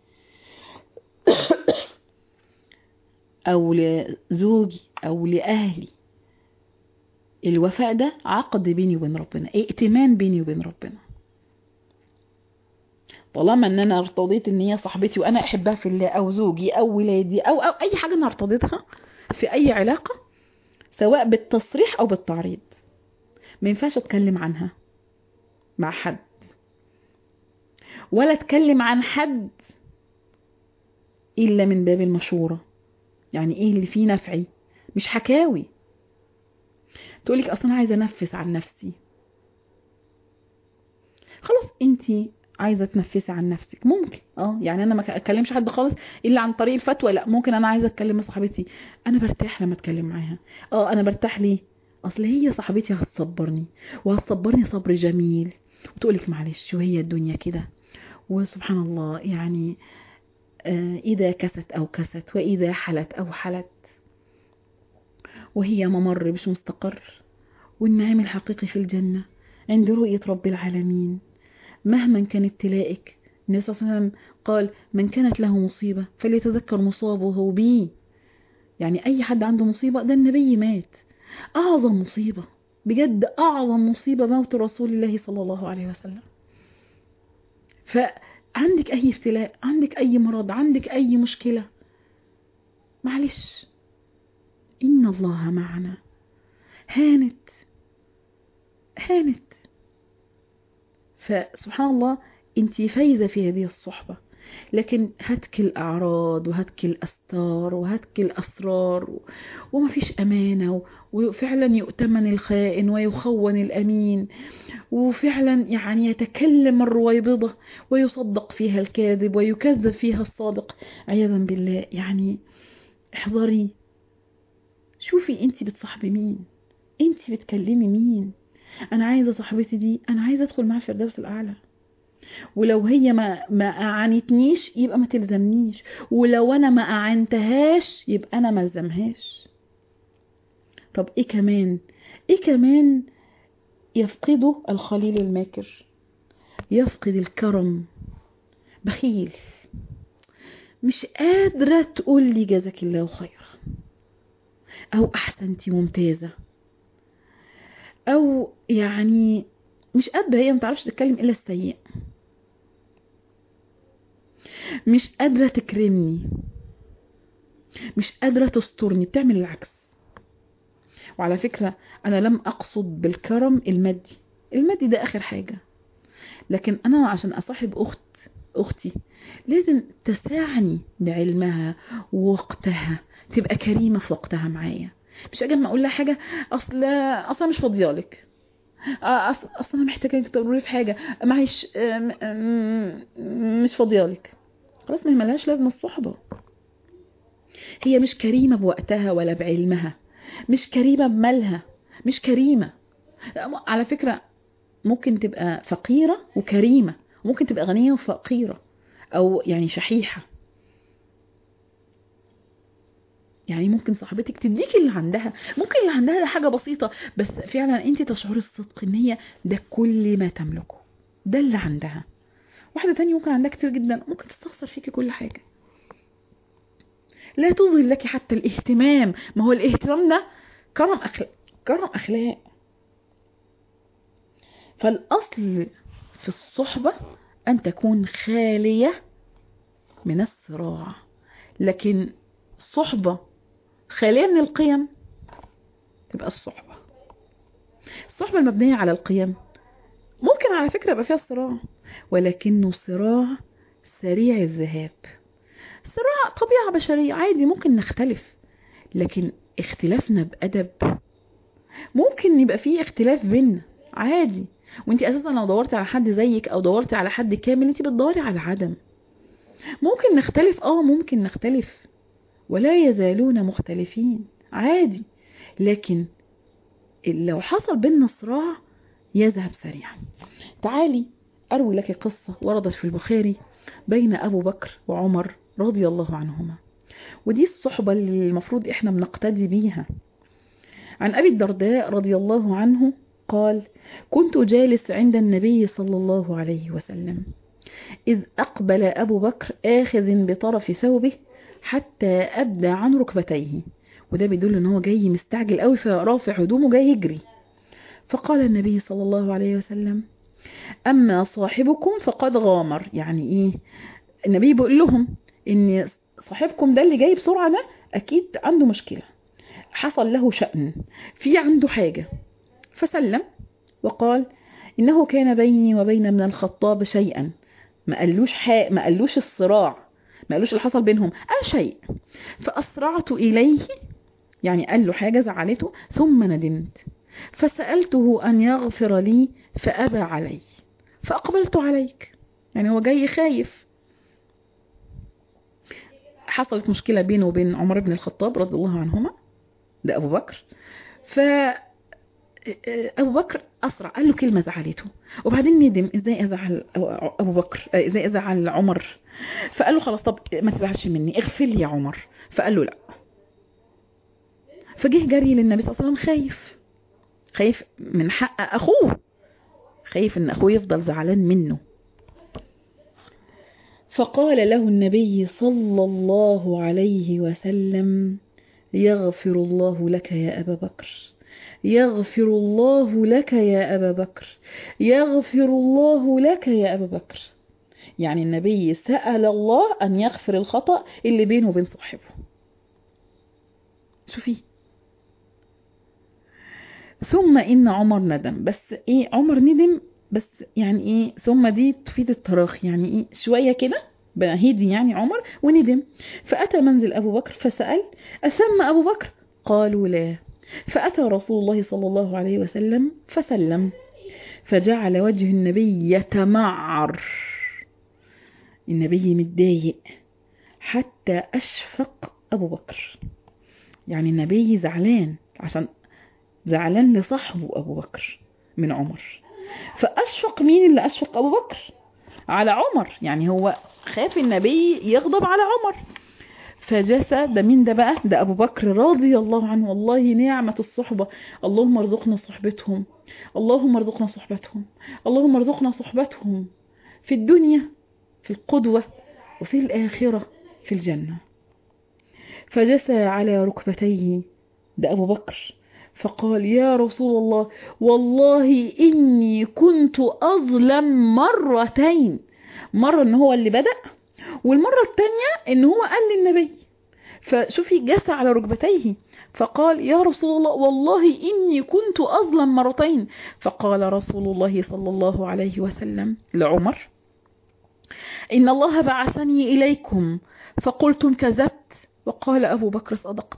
او لزوجي او لاهلي الوفاء ده عقد بيني وبين ربنا ائتمان بيني وبين ربنا طالما ان انا ارتضيت ان هي صاحبتي وانا احبها في الله او زوجي او ولادي او او اي حاجه انا ارتضيتها في اي علاقه سواء بالتصريح او بالتعريض ما ينفعش اتكلم عنها مع حد ولا اتكلم عن حد الا من باب المشوره يعني ايه اللي فيه نفعي مش حكاوي تقولك اصلا عايزه انفس عن نفسي خلاص انتي عايزه تنفسي عن نفسك ممكن اه يعني انا ما اكلمش حد خالص الا عن طريق الفتوى لا ممكن انا عايزه اتكلم مع صاحبتي انا برتاح لما اتكلم معاها اه انا برتاح ليه اصل هي صاحبتي هتصبرني وهتصبرني صبر جميل وتقولك معلش وهي الدنيا كده وسبحان الله يعني آه إذا كست أو كست وإذا حلت أو حلت وهي ممر مش مستقر والنعيم الحقيقي في الجنة عند رؤية رب العالمين مهما كان ابتلائك النبي صلى الله عليه وسلم قال من كانت له مصيبة فليتذكر مصابه بي يعني أي حد عنده مصيبة ده النبي مات أعظم مصيبة بجد أعظم مصيبة موت رسول الله صلى الله عليه وسلم فعندك أي ابتلاء عندك أي مرض عندك أي مشكلة معلش إن الله معنا هانت هانت فسبحان الله انت فايزة في هذه الصحبة لكن هتك الأعراض وهتك الأستار وهتك الأسرار و... وما فيش أمانة و... وفعلا يؤتمن الخائن ويخون الأمين وفعلا يعني يتكلم الرويبضة ويصدق فيها الكاذب ويكذب فيها الصادق عياذا بالله يعني احذري شوفي انت بتصاحبي مين انت بتكلمي مين انا عايزه صاحبتي دي انا عايزه ادخل معاها الفردوس الاعلى ولو هي ما ما اعانتنيش يبقى ما تلزمنيش ولو انا ما اعنتهاش يبقى انا ما الزمهاش طب ايه كمان ايه كمان يفقده الخليل الماكر يفقد الكرم بخيل مش قادرة تقول لي جزاك الله خيرا أو أحسنتي ممتازة أو يعني مش قادرة هي متعرفش تتكلم إلا السيء مش قادرة تكرمني مش قادرة تسترني بتعمل العكس وعلى فكرة أنا لم أقصد بالكرم المادي المادي ده آخر حاجة لكن أنا عشان أصاحب أخت أختي لازم تساعني بعلمها ووقتها تبقى كريمة في وقتها معايا مش أجي أما أقول لها حاجة أصل أصلا مش فاضيالك آه، أصل أصل أنا محتاجة تقولي في حاجة معلش آه، م- م- مش فاضيالك خلاص ما هي ملهاش لازمة الصحبة هي مش كريمة بوقتها ولا بعلمها مش كريمة بمالها مش كريمة على فكرة ممكن تبقى فقيرة وكريمة ممكن تبقى غنية وفقيرة أو يعني شحيحة يعني ممكن صاحبتك تديك اللي عندها ممكن اللي عندها ده حاجة بسيطة بس فعلا انت تشعري الصدق ان هي ده كل ما تملكه ده اللي عندها واحدة تانية ممكن عندها كتير جدا ممكن تستخسر فيكي كل حاجة لا تظهر لك حتى الاهتمام ما هو الاهتمام ده كرم أخلاق كرم أخلاق فالأصل في الصحبة أن تكون خالية من الصراع لكن صحبة خالية من القيم تبقى الصحبة الصحبة المبنية على القيم ممكن على فكرة يبقى فيها صراع ولكنه صراع سريع الذهاب صراع طبيعة بشرية عادي ممكن نختلف لكن اختلافنا بأدب ممكن يبقى فيه اختلاف بينا عادي وانت اساسا لو دورتي على حد زيك او دورتي على حد كامل انت بتدوري على عدم ممكن نختلف اه ممكن نختلف ولا يزالون مختلفين عادي لكن لو حصل بيننا صراع يذهب سريعا تعالي أروي لك قصة وردت في البخاري بين أبو بكر وعمر رضي الله عنهما ودي الصحبة اللي المفروض إحنا بنقتدي بيها عن أبي الدرداء رضي الله عنه قال كنت جالس عند النبي صلى الله عليه وسلم إذ أقبل أبو بكر آخذ بطرف ثوبه حتى أبدى عن ركبتيه وده بيدل ان هو جاي مستعجل قوي فرافع هدومه جاي يجري فقال النبي صلى الله عليه وسلم أما صاحبكم فقد غامر يعني إيه النبي بيقول لهم إن صاحبكم ده اللي جاي بسرعة ده أكيد عنده مشكلة حصل له شأن في عنده حاجة فسلم وقال إنه كان بيني وبين من الخطاب شيئا ما قالوش حق ما قالوش الصراع ما قالوش اللي حصل بينهم قال شيء فأسرعت إليه يعني قال له حاجة زعلته ثم ندمت فسألته أن يغفر لي فأبى علي فأقبلت عليك يعني هو جاي خايف حصلت مشكلة بينه وبين عمر بن الخطاب رضي الله عنهما ده أبو بكر ف أبو بكر أسرع قال له كلمة زعلته وبعدين ندم إزاي أزعل أبو بكر إزاي أزعل عمر فقال له خلاص طب ما تزعلش مني اغفر لي يا عمر فقال له لا فجه جري للنبي صلى الله عليه وسلم خايف خايف من حق أخوه خايف إن أخوه يفضل زعلان منه فقال له النبي صلى الله عليه وسلم يغفر الله لك يا أبا بكر يغفر الله لك يا أبا بكر يغفر الله لك يا أبا بكر يعني النبي سأل الله أن يغفر الخطأ اللي بينه وبين صاحبه شوفي ثم إن عمر ندم بس إيه عمر ندم بس يعني إيه ثم دي تفيد التراخي يعني إيه شوية كده هدي يعني عمر وندم فأتى منزل أبو بكر فسأل أسمى أبو بكر قالوا لا فأتى رسول الله صلى الله عليه وسلم فسلم فجعل وجه النبي يتمعر النبي متضايق حتى أشفق أبو بكر يعني النبي زعلان عشان زعلان لصاحبه أبو بكر من عمر فأشفق مين اللي أشفق أبو بكر على عمر يعني هو خاف النبي يغضب على عمر فجسى ده مين ده بقى ده أبو بكر رضي الله عنه والله نعمة الصحبة اللهم ارزقنا صحبتهم اللهم ارزقنا صحبتهم اللهم ارزقنا صحبتهم في الدنيا في القدوة وفي الآخرة في الجنة فجسى على ركبتيه ده أبو بكر فقال يا رسول الله والله إني كنت أظلم مرتين مرة إن هو اللي بدأ والمرة التانية إن هو قال للنبي فشوفي جسى على ركبتيه فقال يا رسول الله والله إني كنت أظلم مرتين فقال رسول الله صلى الله عليه وسلم لعمر إن الله بعثني إليكم فقلتم كذبت وقال أبو بكر صدقت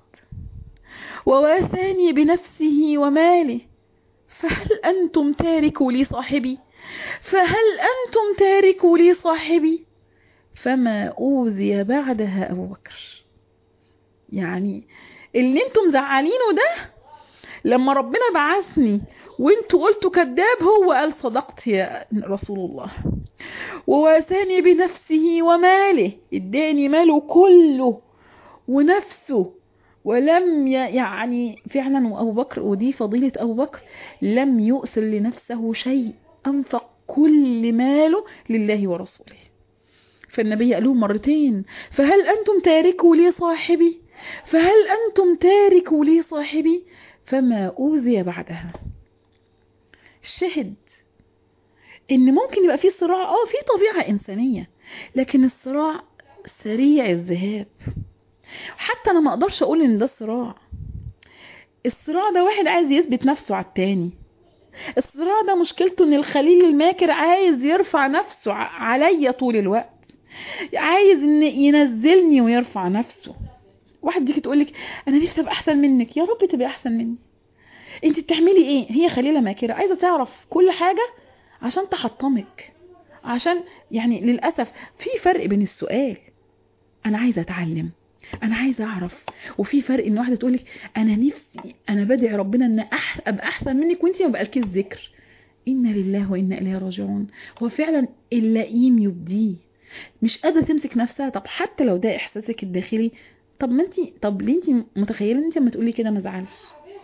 وواساني بنفسه وماله فهل أنتم تاركوا لي صاحبي فهل أنتم تاركوا لي صاحبي فما أوذي بعدها أبو بكر يعني اللي انتم زعلينه ده لما ربنا بعثني وانتوا قلتوا كذاب هو قال صدقت يا رسول الله وواساني بنفسه وماله اداني ماله كله ونفسه ولم ي- يعني فعلا وابو بكر ودي فضيلة ابو بكر لم يؤثر لنفسه شيء انفق كل ماله لله ورسوله فالنبي قال لهم مرتين فهل انتم تاركوا لي صاحبي فهل انتم تاركوا لي صاحبي فما اوذي بعدها الشاهد ان ممكن يبقى في صراع اه في طبيعة انسانية لكن الصراع سريع الذهاب حتى انا ما اقدرش اقول ان ده صراع الصراع ده واحد عايز يثبت نفسه على التاني الصراع ده مشكلته ان الخليل الماكر عايز يرفع نفسه ع- عليا طول الوقت عايز ان ينزلني ويرفع نفسه واحد يجي تقولك انا نفسي ابقى احسن منك يا رب تبقى احسن مني انت بتعملي ايه هي خليله ماكره عايزه تعرف كل حاجه عشان تحطمك عشان يعني للاسف في فرق بين السؤال انا عايزه اتعلم انا عايزه اعرف وفي فرق ان واحده تقولك انا نفسي انا بدعي ربنا ان أح... ابقى احسن منك وانت ما بقالكيش ذكر انا لله وانا اليه راجعون هو فعلا اللئيم يبديه مش قادره تمسك نفسها طب حتى لو ده احساسك الداخلي طب ما انت طب ليه انت متخيله ان انت لما تقولي كده ما ازعلش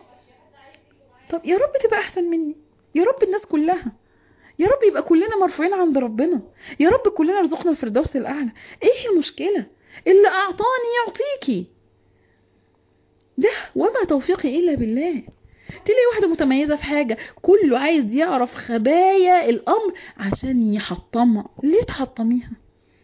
طب يا رب تبقى احسن مني يا رب الناس كلها يا رب يبقى كلنا مرفوعين عند ربنا يا رب كلنا رزقنا الفردوس الاعلى ايه المشكله اللي اعطاني يعطيكي ده وما توفيقي الا بالله تلاقي واحده متميزه في حاجه كله عايز يعرف خبايا الامر عشان يحطمها ليه تحطميها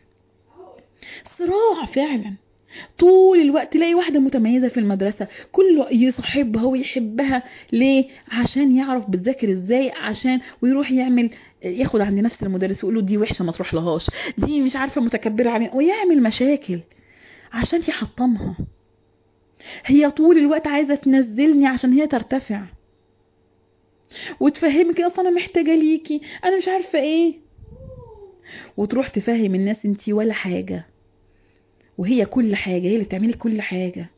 صراع فعلا طول الوقت تلاقي واحدة متميزة في المدرسة كله يصاحبها ويحبها ليه عشان يعرف بتذاكر ازاي عشان ويروح يعمل ياخد عند نفس المدرس ويقول له دي وحشة ما تروح لهاش دي مش عارفة متكبرة علينا ويعمل مشاكل عشان يحطمها هي طول الوقت عايزة تنزلني عشان هي ترتفع وتفهمك اصلا انا محتاجة ليكي انا مش عارفة ايه وتروح تفهم الناس انتي ولا حاجة وهي كل حاجة هي اللي بتعملي كل حاجة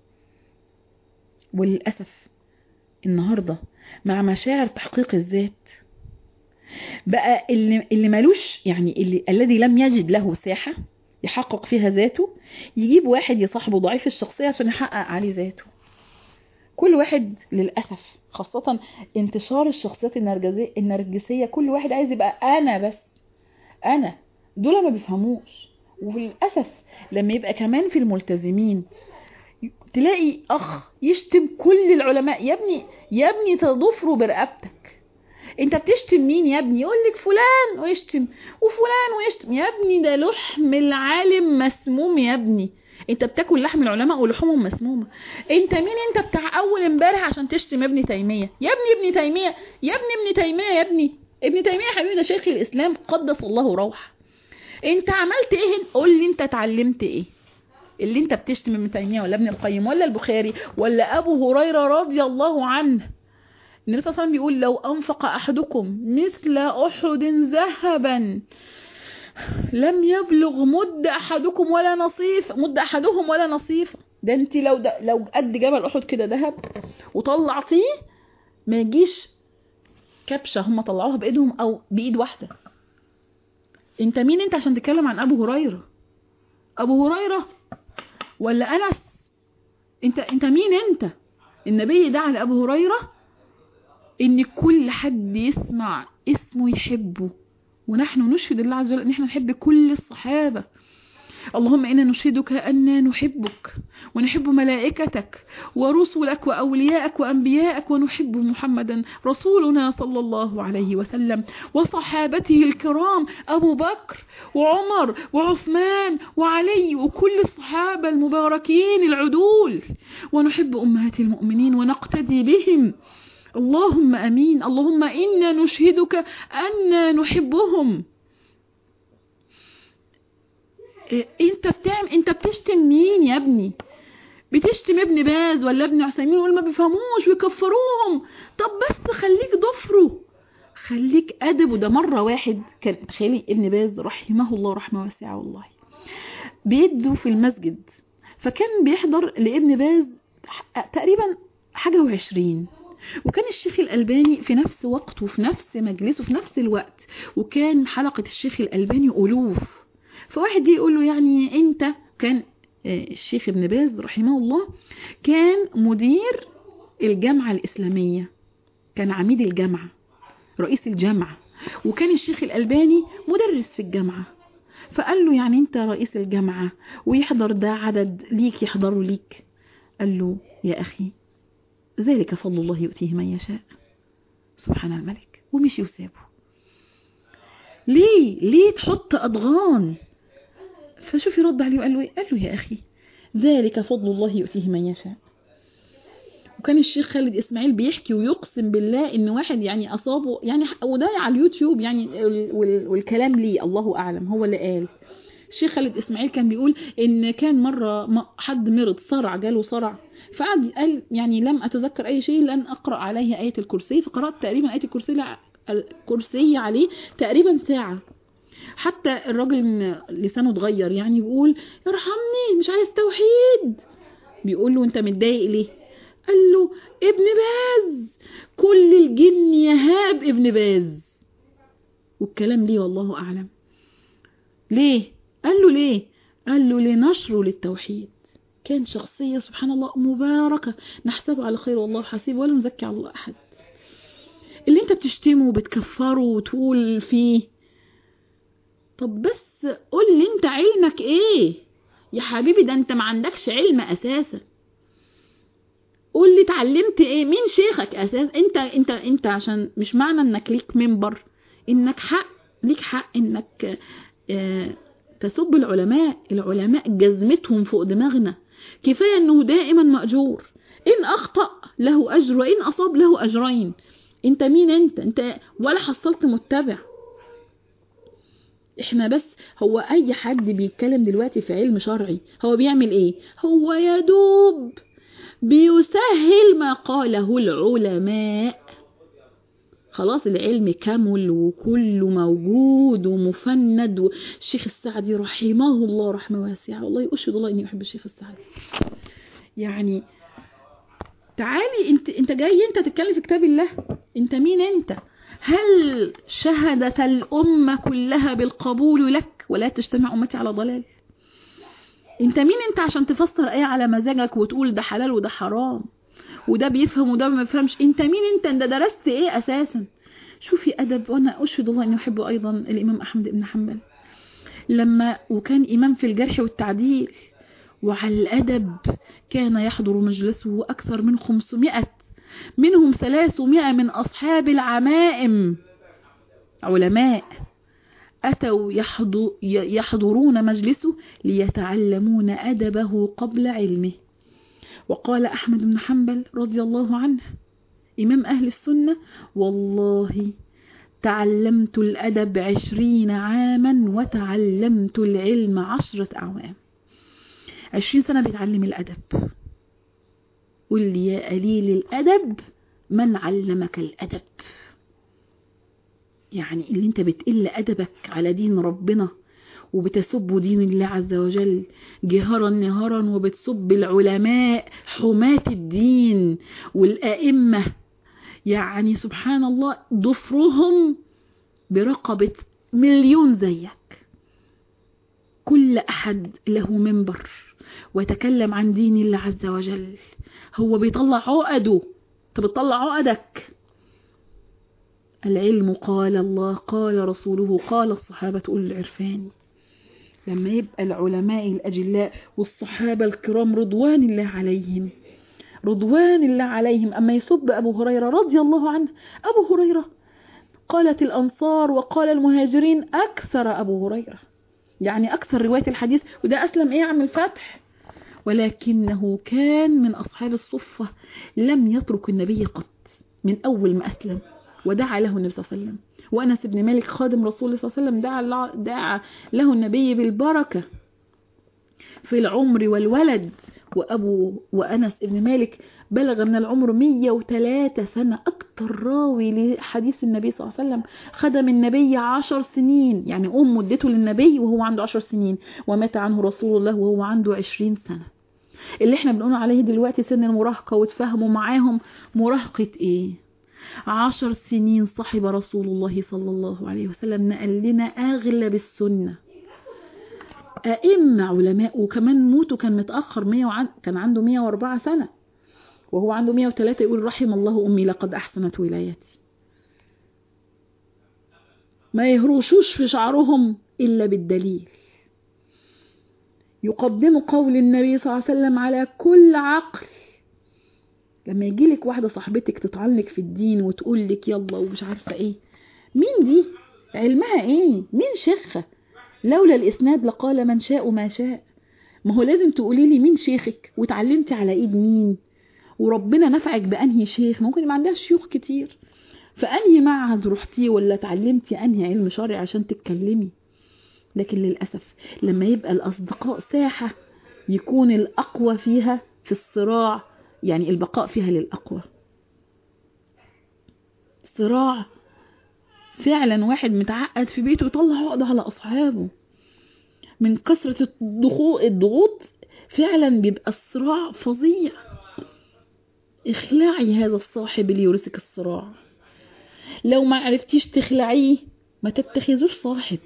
وللأسف النهاردة مع مشاعر تحقيق الذات بقى اللي, اللي ملوش يعني اللي الذي لم يجد له ساحة يحقق فيها ذاته يجيب واحد يصاحبه ضعيف الشخصية عشان يحقق عليه ذاته كل واحد للأسف خاصة انتشار الشخصيات النرجسية النرجسية كل واحد عايز يبقى أنا بس أنا دول ما بيفهموش وللأسف لما يبقى كمان في الملتزمين تلاقي اخ يشتم كل العلماء يا ابني يا ابني تضفره برقبتك انت بتشتم مين يا ابني يقول لك فلان ويشتم وفلان ويشتم يا ابني ده لحم العالم مسموم يا ابني انت بتاكل لحم العلماء ولحومهم مسمومه انت مين انت بتاع اول امبارح عشان تشتم ابن تيميه يا ابني ابن تيميه يا ابني ابن تيميه يا ابني ابن تيميه يا حبيبي ده شيخ الاسلام قدس الله روحه انت عملت ايه قول لي انت اتعلمت ايه اللي انت بتشتم ابن تيميه ولا ابن القيم ولا البخاري ولا ابو هريره رضي الله عنه النبي صلى الله عليه وسلم بيقول لو انفق احدكم مثل احد ذهبا لم يبلغ مد احدكم ولا نصيف مد احدهم ولا نصيفه ده انت لو ده لو قد جبل احد كده ذهب وطلعتيه ما يجيش كبشه هم طلعوها بايدهم او بايد واحده انت مين انت عشان تتكلم عن ابو هريره ابو هريره ولا انس انت انت مين انت النبي دعا لابو هريره ان كل حد يسمع اسمه يحبه ونحن نشهد الله عز وجل ان احنا نحب كل الصحابه اللهم انا نشهدك انا نحبك ونحب ملائكتك ورسلك واولياءك وانبياءك ونحب محمدا رسولنا صلى الله عليه وسلم وصحابته الكرام ابو بكر وعمر وعثمان وعلي وكل الصحابه المباركين العدول ونحب امهات المؤمنين ونقتدي بهم اللهم امين اللهم انا نشهدك انا نحبهم إيه انت بتعمل انت بتشتم مين يا ابني بتشتم ابن باز ولا ابن عثيمين ولا ما بيفهموش ويكفروهم طب بس خليك ضفره خليك ادب وده مره واحد كان تخيلي ابن باز رحمه الله رحمه واسعه والله بيدوا في المسجد فكان بيحضر لابن باز تقريبا حاجه وعشرين وكان الشيخ الألباني في نفس وقته وفي نفس مجلسه في نفس الوقت وكان حلقة الشيخ الألباني ألوف فواحد جه يقول له يعني أنت كان الشيخ ابن باز رحمه الله كان مدير الجامعة الإسلامية كان عميد الجامعة رئيس الجامعة وكان الشيخ الألباني مدرس في الجامعة فقال له يعني انت رئيس الجامعة ويحضر ده عدد ليك يحضروا ليك قال له يا أخي ذلك فضل الله يؤتيه من يشاء سبحان الملك ومشي وسابه ليه ليه تحط أضغان فشوف يرد عليه وقال له ايه قال له يا أخي ذلك فضل الله يؤتيه من يشاء وكان الشيخ خالد إسماعيل بيحكي ويقسم بالله إن واحد يعني أصابه يعني وده على اليوتيوب يعني والكلام ليه الله أعلم هو اللي قال الشيخ خالد إسماعيل كان بيقول إن كان مرة حد مرض صرع جاله صرع فقعد قال يعني لم أتذكر أي شيء لأن أقرأ عليه آية الكرسي فقرأت تقريبا آية الكرسي الكرسي عليه تقريبا ساعة حتى الراجل لسانه اتغير يعني بيقول ارحمني مش عايز توحيد بيقول له انت متضايق ليه قال له ابن باز كل الجن يهاب ابن باز والكلام ليه والله أعلم ليه قال له ليه قال له لنشره للتوحيد كان شخصية سبحان الله مباركة نحسبه على خير والله حسيب ولا نزكي على الله أحد اللي انت بتشتمه وبتكفره وتقول فيه طب بس قول لي انت علمك ايه يا حبيبي ده انت ما عندكش علم اساسا قول لي اتعلمت ايه مين شيخك اساس انت انت انت عشان مش معنى انك ليك منبر انك حق ليك حق انك اه تسب العلماء العلماء جزمتهم فوق دماغنا كفاية انه دائما مأجور ان اخطأ له اجر وان اصاب له اجرين انت مين انت انت ولا حصلت متبع احنا بس هو اي حد بيتكلم دلوقتي في علم شرعي هو بيعمل ايه هو يدوب بيسهل ما قاله العلماء خلاص العلم كمل وكله موجود ومفند والشيخ السعدي رحمه الله رحمة واسعة والله أشهد الله إني أحب الشيخ السعدي يعني تعالي انت انت جاي انت تتكلم في كتاب الله انت مين انت هل شهدت الأمة كلها بالقبول لك ولا تجتمع أمتي على ضلال انت مين انت عشان تفسر ايه على مزاجك وتقول ده حلال وده حرام وده بيفهم وده ما بيفهمش انت مين انت انت درست ايه اساسا شوفي ادب وانا اشهد الله اني احب ايضا الامام احمد بن حنبل لما وكان امام في الجرح والتعديل وعلى الادب كان يحضر مجلسه اكثر من 500 منهم 300 من اصحاب العمائم علماء أتوا يحضرون مجلسه ليتعلمون أدبه قبل علمه وقال أحمد بن حنبل رضي الله عنه إمام أهل السنة والله تعلمت الأدب عشرين عاما وتعلمت العلم عشرة أعوام عشرين سنة بيتعلم الأدب قل لي يا قليل الأدب من علمك الأدب يعني اللي انت بتقل أدبك على دين ربنا وبتسب دين الله عز وجل جهرا نهارا وبتسب العلماء حماة الدين والأئمة يعني سبحان الله ضفرهم برقبة مليون زيك كل أحد له منبر ويتكلم عن دين الله عز وجل هو بيطلع عقده انت بتطلع عقدك العلم قال الله قال رسوله قال الصحابة أولي العرفان لما يبقى العلماء الأجلاء والصحابة الكرام رضوان الله عليهم رضوان الله عليهم أما يسب أبو هريرة رضي الله عنه أبو هريرة قالت الأنصار وقال المهاجرين أكثر أبو هريرة يعني أكثر رواية الحديث وده أسلم إيه عم الفتح ولكنه كان من أصحاب الصفة لم يترك النبي قط من أول ما أسلم ودعا له النبي صلى الله عليه وسلم وأنس بن مالك خادم رسول الله صلى الله عليه وسلم دعا, دعا له النبي بالبركة في العمر والولد وأبو وأنس ابن مالك بلغ من العمر 103 سنة أكتر راوي لحديث النبي صلى الله عليه وسلم خدم النبي عشر سنين يعني أم ادته للنبي وهو عنده عشر سنين ومات عنه رسول الله وهو عنده عشرين سنة اللي احنا بنقول عليه دلوقتي سن المراهقة وتفهموا معاهم مراهقة ايه عشر سنين صاحب رسول الله صلى الله عليه وسلم نقل لنا أغلب السنة أئمة علماء وكمان موته كان متأخر 100 وعن... كان عنده 104 سنة وهو عنده 103 يقول رحم الله أمي لقد أحسنت ولايتي ما يهرشوش في شعرهم إلا بالدليل يقدموا قول النبي صلى الله عليه وسلم على كل عقل لما يجيلك واحدة صاحبتك تطعنك في الدين وتقول لك يلا ومش عارفة ايه مين دي علمها ايه مين شيخها لولا الاسناد لقال من شاء ما شاء ما هو لازم تقولي لي مين شيخك وتعلمتي على ايد مين وربنا نفعك بانهي شيخ ممكن ما عندهاش شيوخ كتير فانهي معهد رحتيه ولا اتعلمتي انهي علم شرعي عشان تتكلمي لكن للاسف لما يبقى الاصدقاء ساحه يكون الاقوى فيها في الصراع يعني البقاء فيها للاقوى صراع فعلا واحد متعقد في بيته يطلع عقده على اصحابه من كثرة الضغوط الضغوط فعلا بيبقى الصراع فظيع اخلعي هذا الصاحب اللي يورثك الصراع لو ما عرفتيش تخلعيه ما تتخذوش صاحب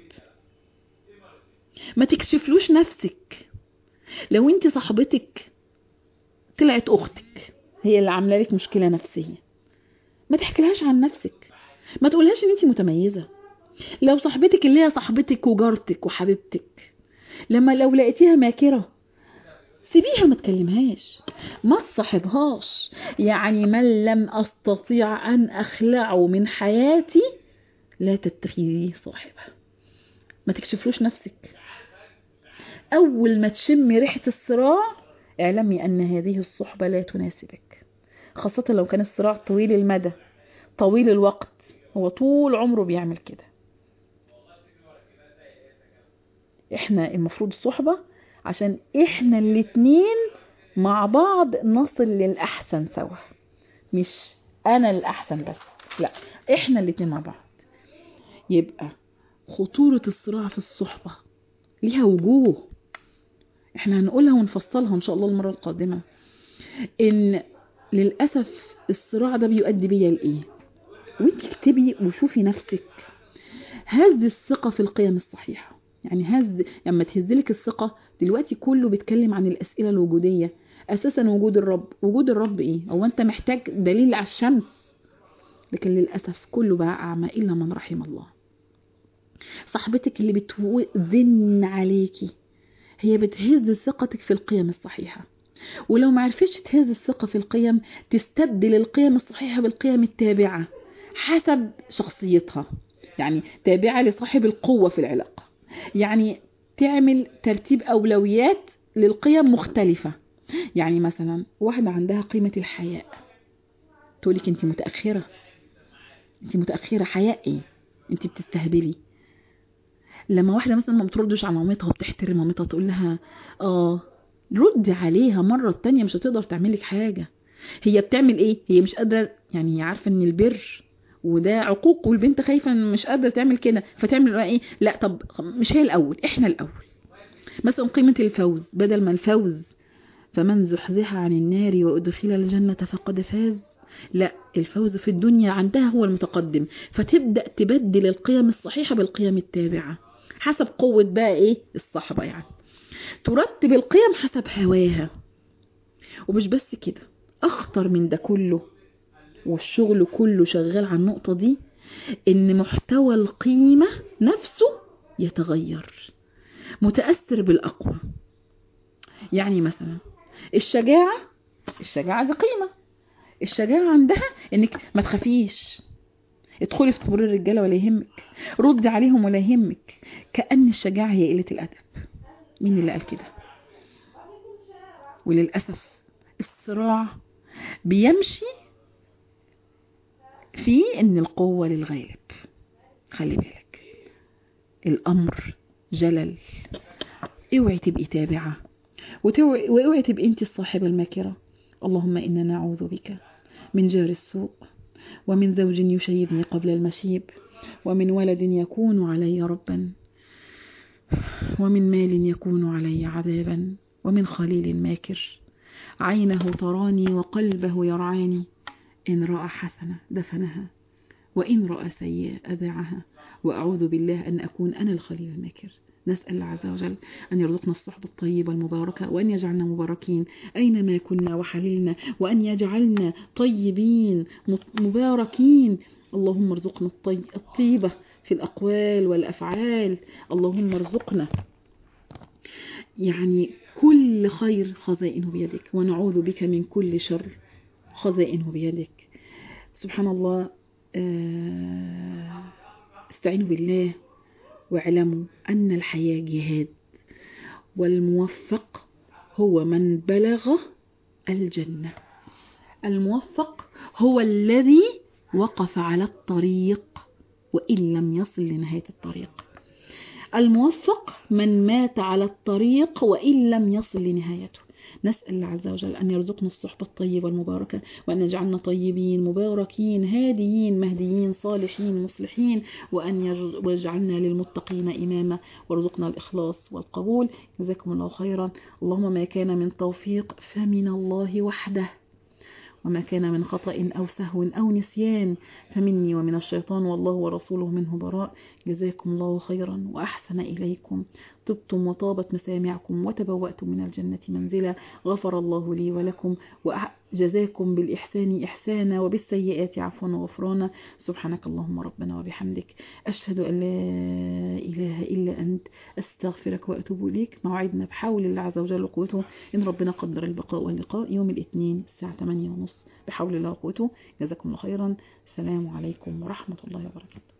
ما تكشفلوش نفسك لو انت صاحبتك طلعت اختك هي اللي عامله لك مشكله نفسيه ما تحكيلهاش عن نفسك ما تقولهاش ان انت متميزه لو صاحبتك اللي هي صاحبتك وجارتك وحبيبتك لما لو لقيتيها ماكره سيبيها ما تكلمهاش ما تصاحبهاش يعني من لم استطيع ان اخلعه من حياتي لا تتخذيه صاحبه ما تكشفلوش نفسك اول ما تشمي ريحه الصراع اعلمي ان هذه الصحبه لا تناسبك خاصه لو كان الصراع طويل المدى طويل الوقت هو طول عمره بيعمل كده احنا المفروض الصحبة عشان احنا الاتنين مع بعض نصل للأحسن سوا مش أنا الأحسن بس لا احنا الاتنين مع بعض يبقى خطورة الصراع في الصحبة ليها وجوه احنا هنقولها ونفصلها ان شاء الله المرة القادمة ان للأسف الصراع ده بيؤدي بيا لإيه وانت اكتبي وشوفي نفسك هز الثقة في القيم الصحيحة يعني هز لما تهزلك الثقة دلوقتي كله بيتكلم عن الأسئلة الوجودية أساسا وجود الرب وجود الرب إيه هو أنت محتاج دليل على الشمس لكن للأسف كله بقى أعمى إلا من رحم الله صاحبتك اللي بتوزن عليكي هي بتهز ثقتك في القيم الصحيحة ولو ما عرفتش تهز الثقة في القيم تستبدل القيم الصحيحة بالقيم التابعة حسب شخصيتها يعني تابعة لصاحب القوة في العلاقة يعني تعمل ترتيب أولويات للقيم مختلفة يعني مثلا واحدة عندها قيمة الحياء تقولك انت متأخرة انت متأخرة حياء ايه انت بتستهبلي لما واحدة مثلا ما بتردش على مامتها وبتحترم مامتها تقول لها اه ردي عليها مرة التانية مش هتقدر تعملك حاجة هي بتعمل ايه هي مش قادرة يعني هي عارفة ان البر وده عقوق والبنت خايفة ان مش قادرة تعمل كده فتعمل ايه لا طب مش هي الاول احنا الاول مثلا قيمة الفوز بدل ما الفوز فمن زحزح عن النار وادخل الجنة فقد فاز لا الفوز في الدنيا عندها هو المتقدم فتبدأ تبدل القيم الصحيحة بالقيم التابعة حسب قوة بقى ايه الصحبة يعني ترتب القيم حسب هواها ومش بس كده اخطر من ده كله والشغل كله شغال على النقطة دي ان محتوى القيمة نفسه يتغير متأثر بالأقوى يعني مثلا الشجاعة الشجاعة دي قيمة الشجاعة عندها انك ما تخافيش ادخلي في طبور الرجالة ولا يهمك ردي عليهم ولا يهمك كأن الشجاعة هي قلة الأدب مين اللي قال كده وللأسف الصراع بيمشي في ان القوة للغالب خلي بالك الأمر جلل اوعي تبقي تابعة وتوعي- واوعي تبقي انت الصاحبة الماكرة اللهم إنا نعوذ بك من جار السوء ومن زوج يشيبني قبل المشيب ومن ولد يكون علي ربا ومن مال يكون علي عذابا ومن خليل ماكر عينه تراني وقلبه يرعاني إن رأى حسنة دفنها وإن رأى سيئة أذاعها وأعوذ بالله أن أكون أنا الخليل الماكر نسأل الله عز وجل أن يرزقنا الصحبة الطيبة المباركة وأن يجعلنا مباركين أينما كنا وحللنا وأن يجعلنا طيبين مباركين اللهم ارزقنا الطي... الطيبة في الأقوال والأفعال اللهم ارزقنا يعني كل خير خزائنه بيدك ونعوذ بك من كل شر خزائنه بيدك سبحان الله آه، استعينوا بالله واعلموا أن الحياة جهاد والموفق هو من بلغ الجنة الموفق هو الذي وقف على الطريق وإن لم يصل لنهاية الطريق الموفق من مات على الطريق وإن لم يصل لنهايته نسأل الله عز وجل أن يرزقنا الصحبة الطيبة المباركة وأن يجعلنا طيبين مباركين هاديين مهديين صالحين مصلحين وأن يج- يجعلنا للمتقين إماما وارزقنا الإخلاص والقبول جزاكم الله خيرا اللهم ما كان من توفيق فمن الله وحده وما كان من خطأ أو سهو أو نسيان فمني ومن الشيطان والله ورسوله منه براء جزاكم الله خيرا وأحسن إليكم طبتم وطابت مسامعكم وتبوأتم من الجنة منزلا غفر الله لي ولكم وجزاكم بالإحسان إحسانا وبالسيئات عفوا وغفرانا سبحانك اللهم ربنا وبحمدك أشهد أن لا إله إلا أنت أستغفرك وأتوب إليك موعدنا بحول الله عز وجل وقوته إن ربنا قدر البقاء واللقاء يوم الاثنين الساعة 8 ونص بحول الله وقوته جزاكم الله خيرا السلام عليكم ورحمة الله وبركاته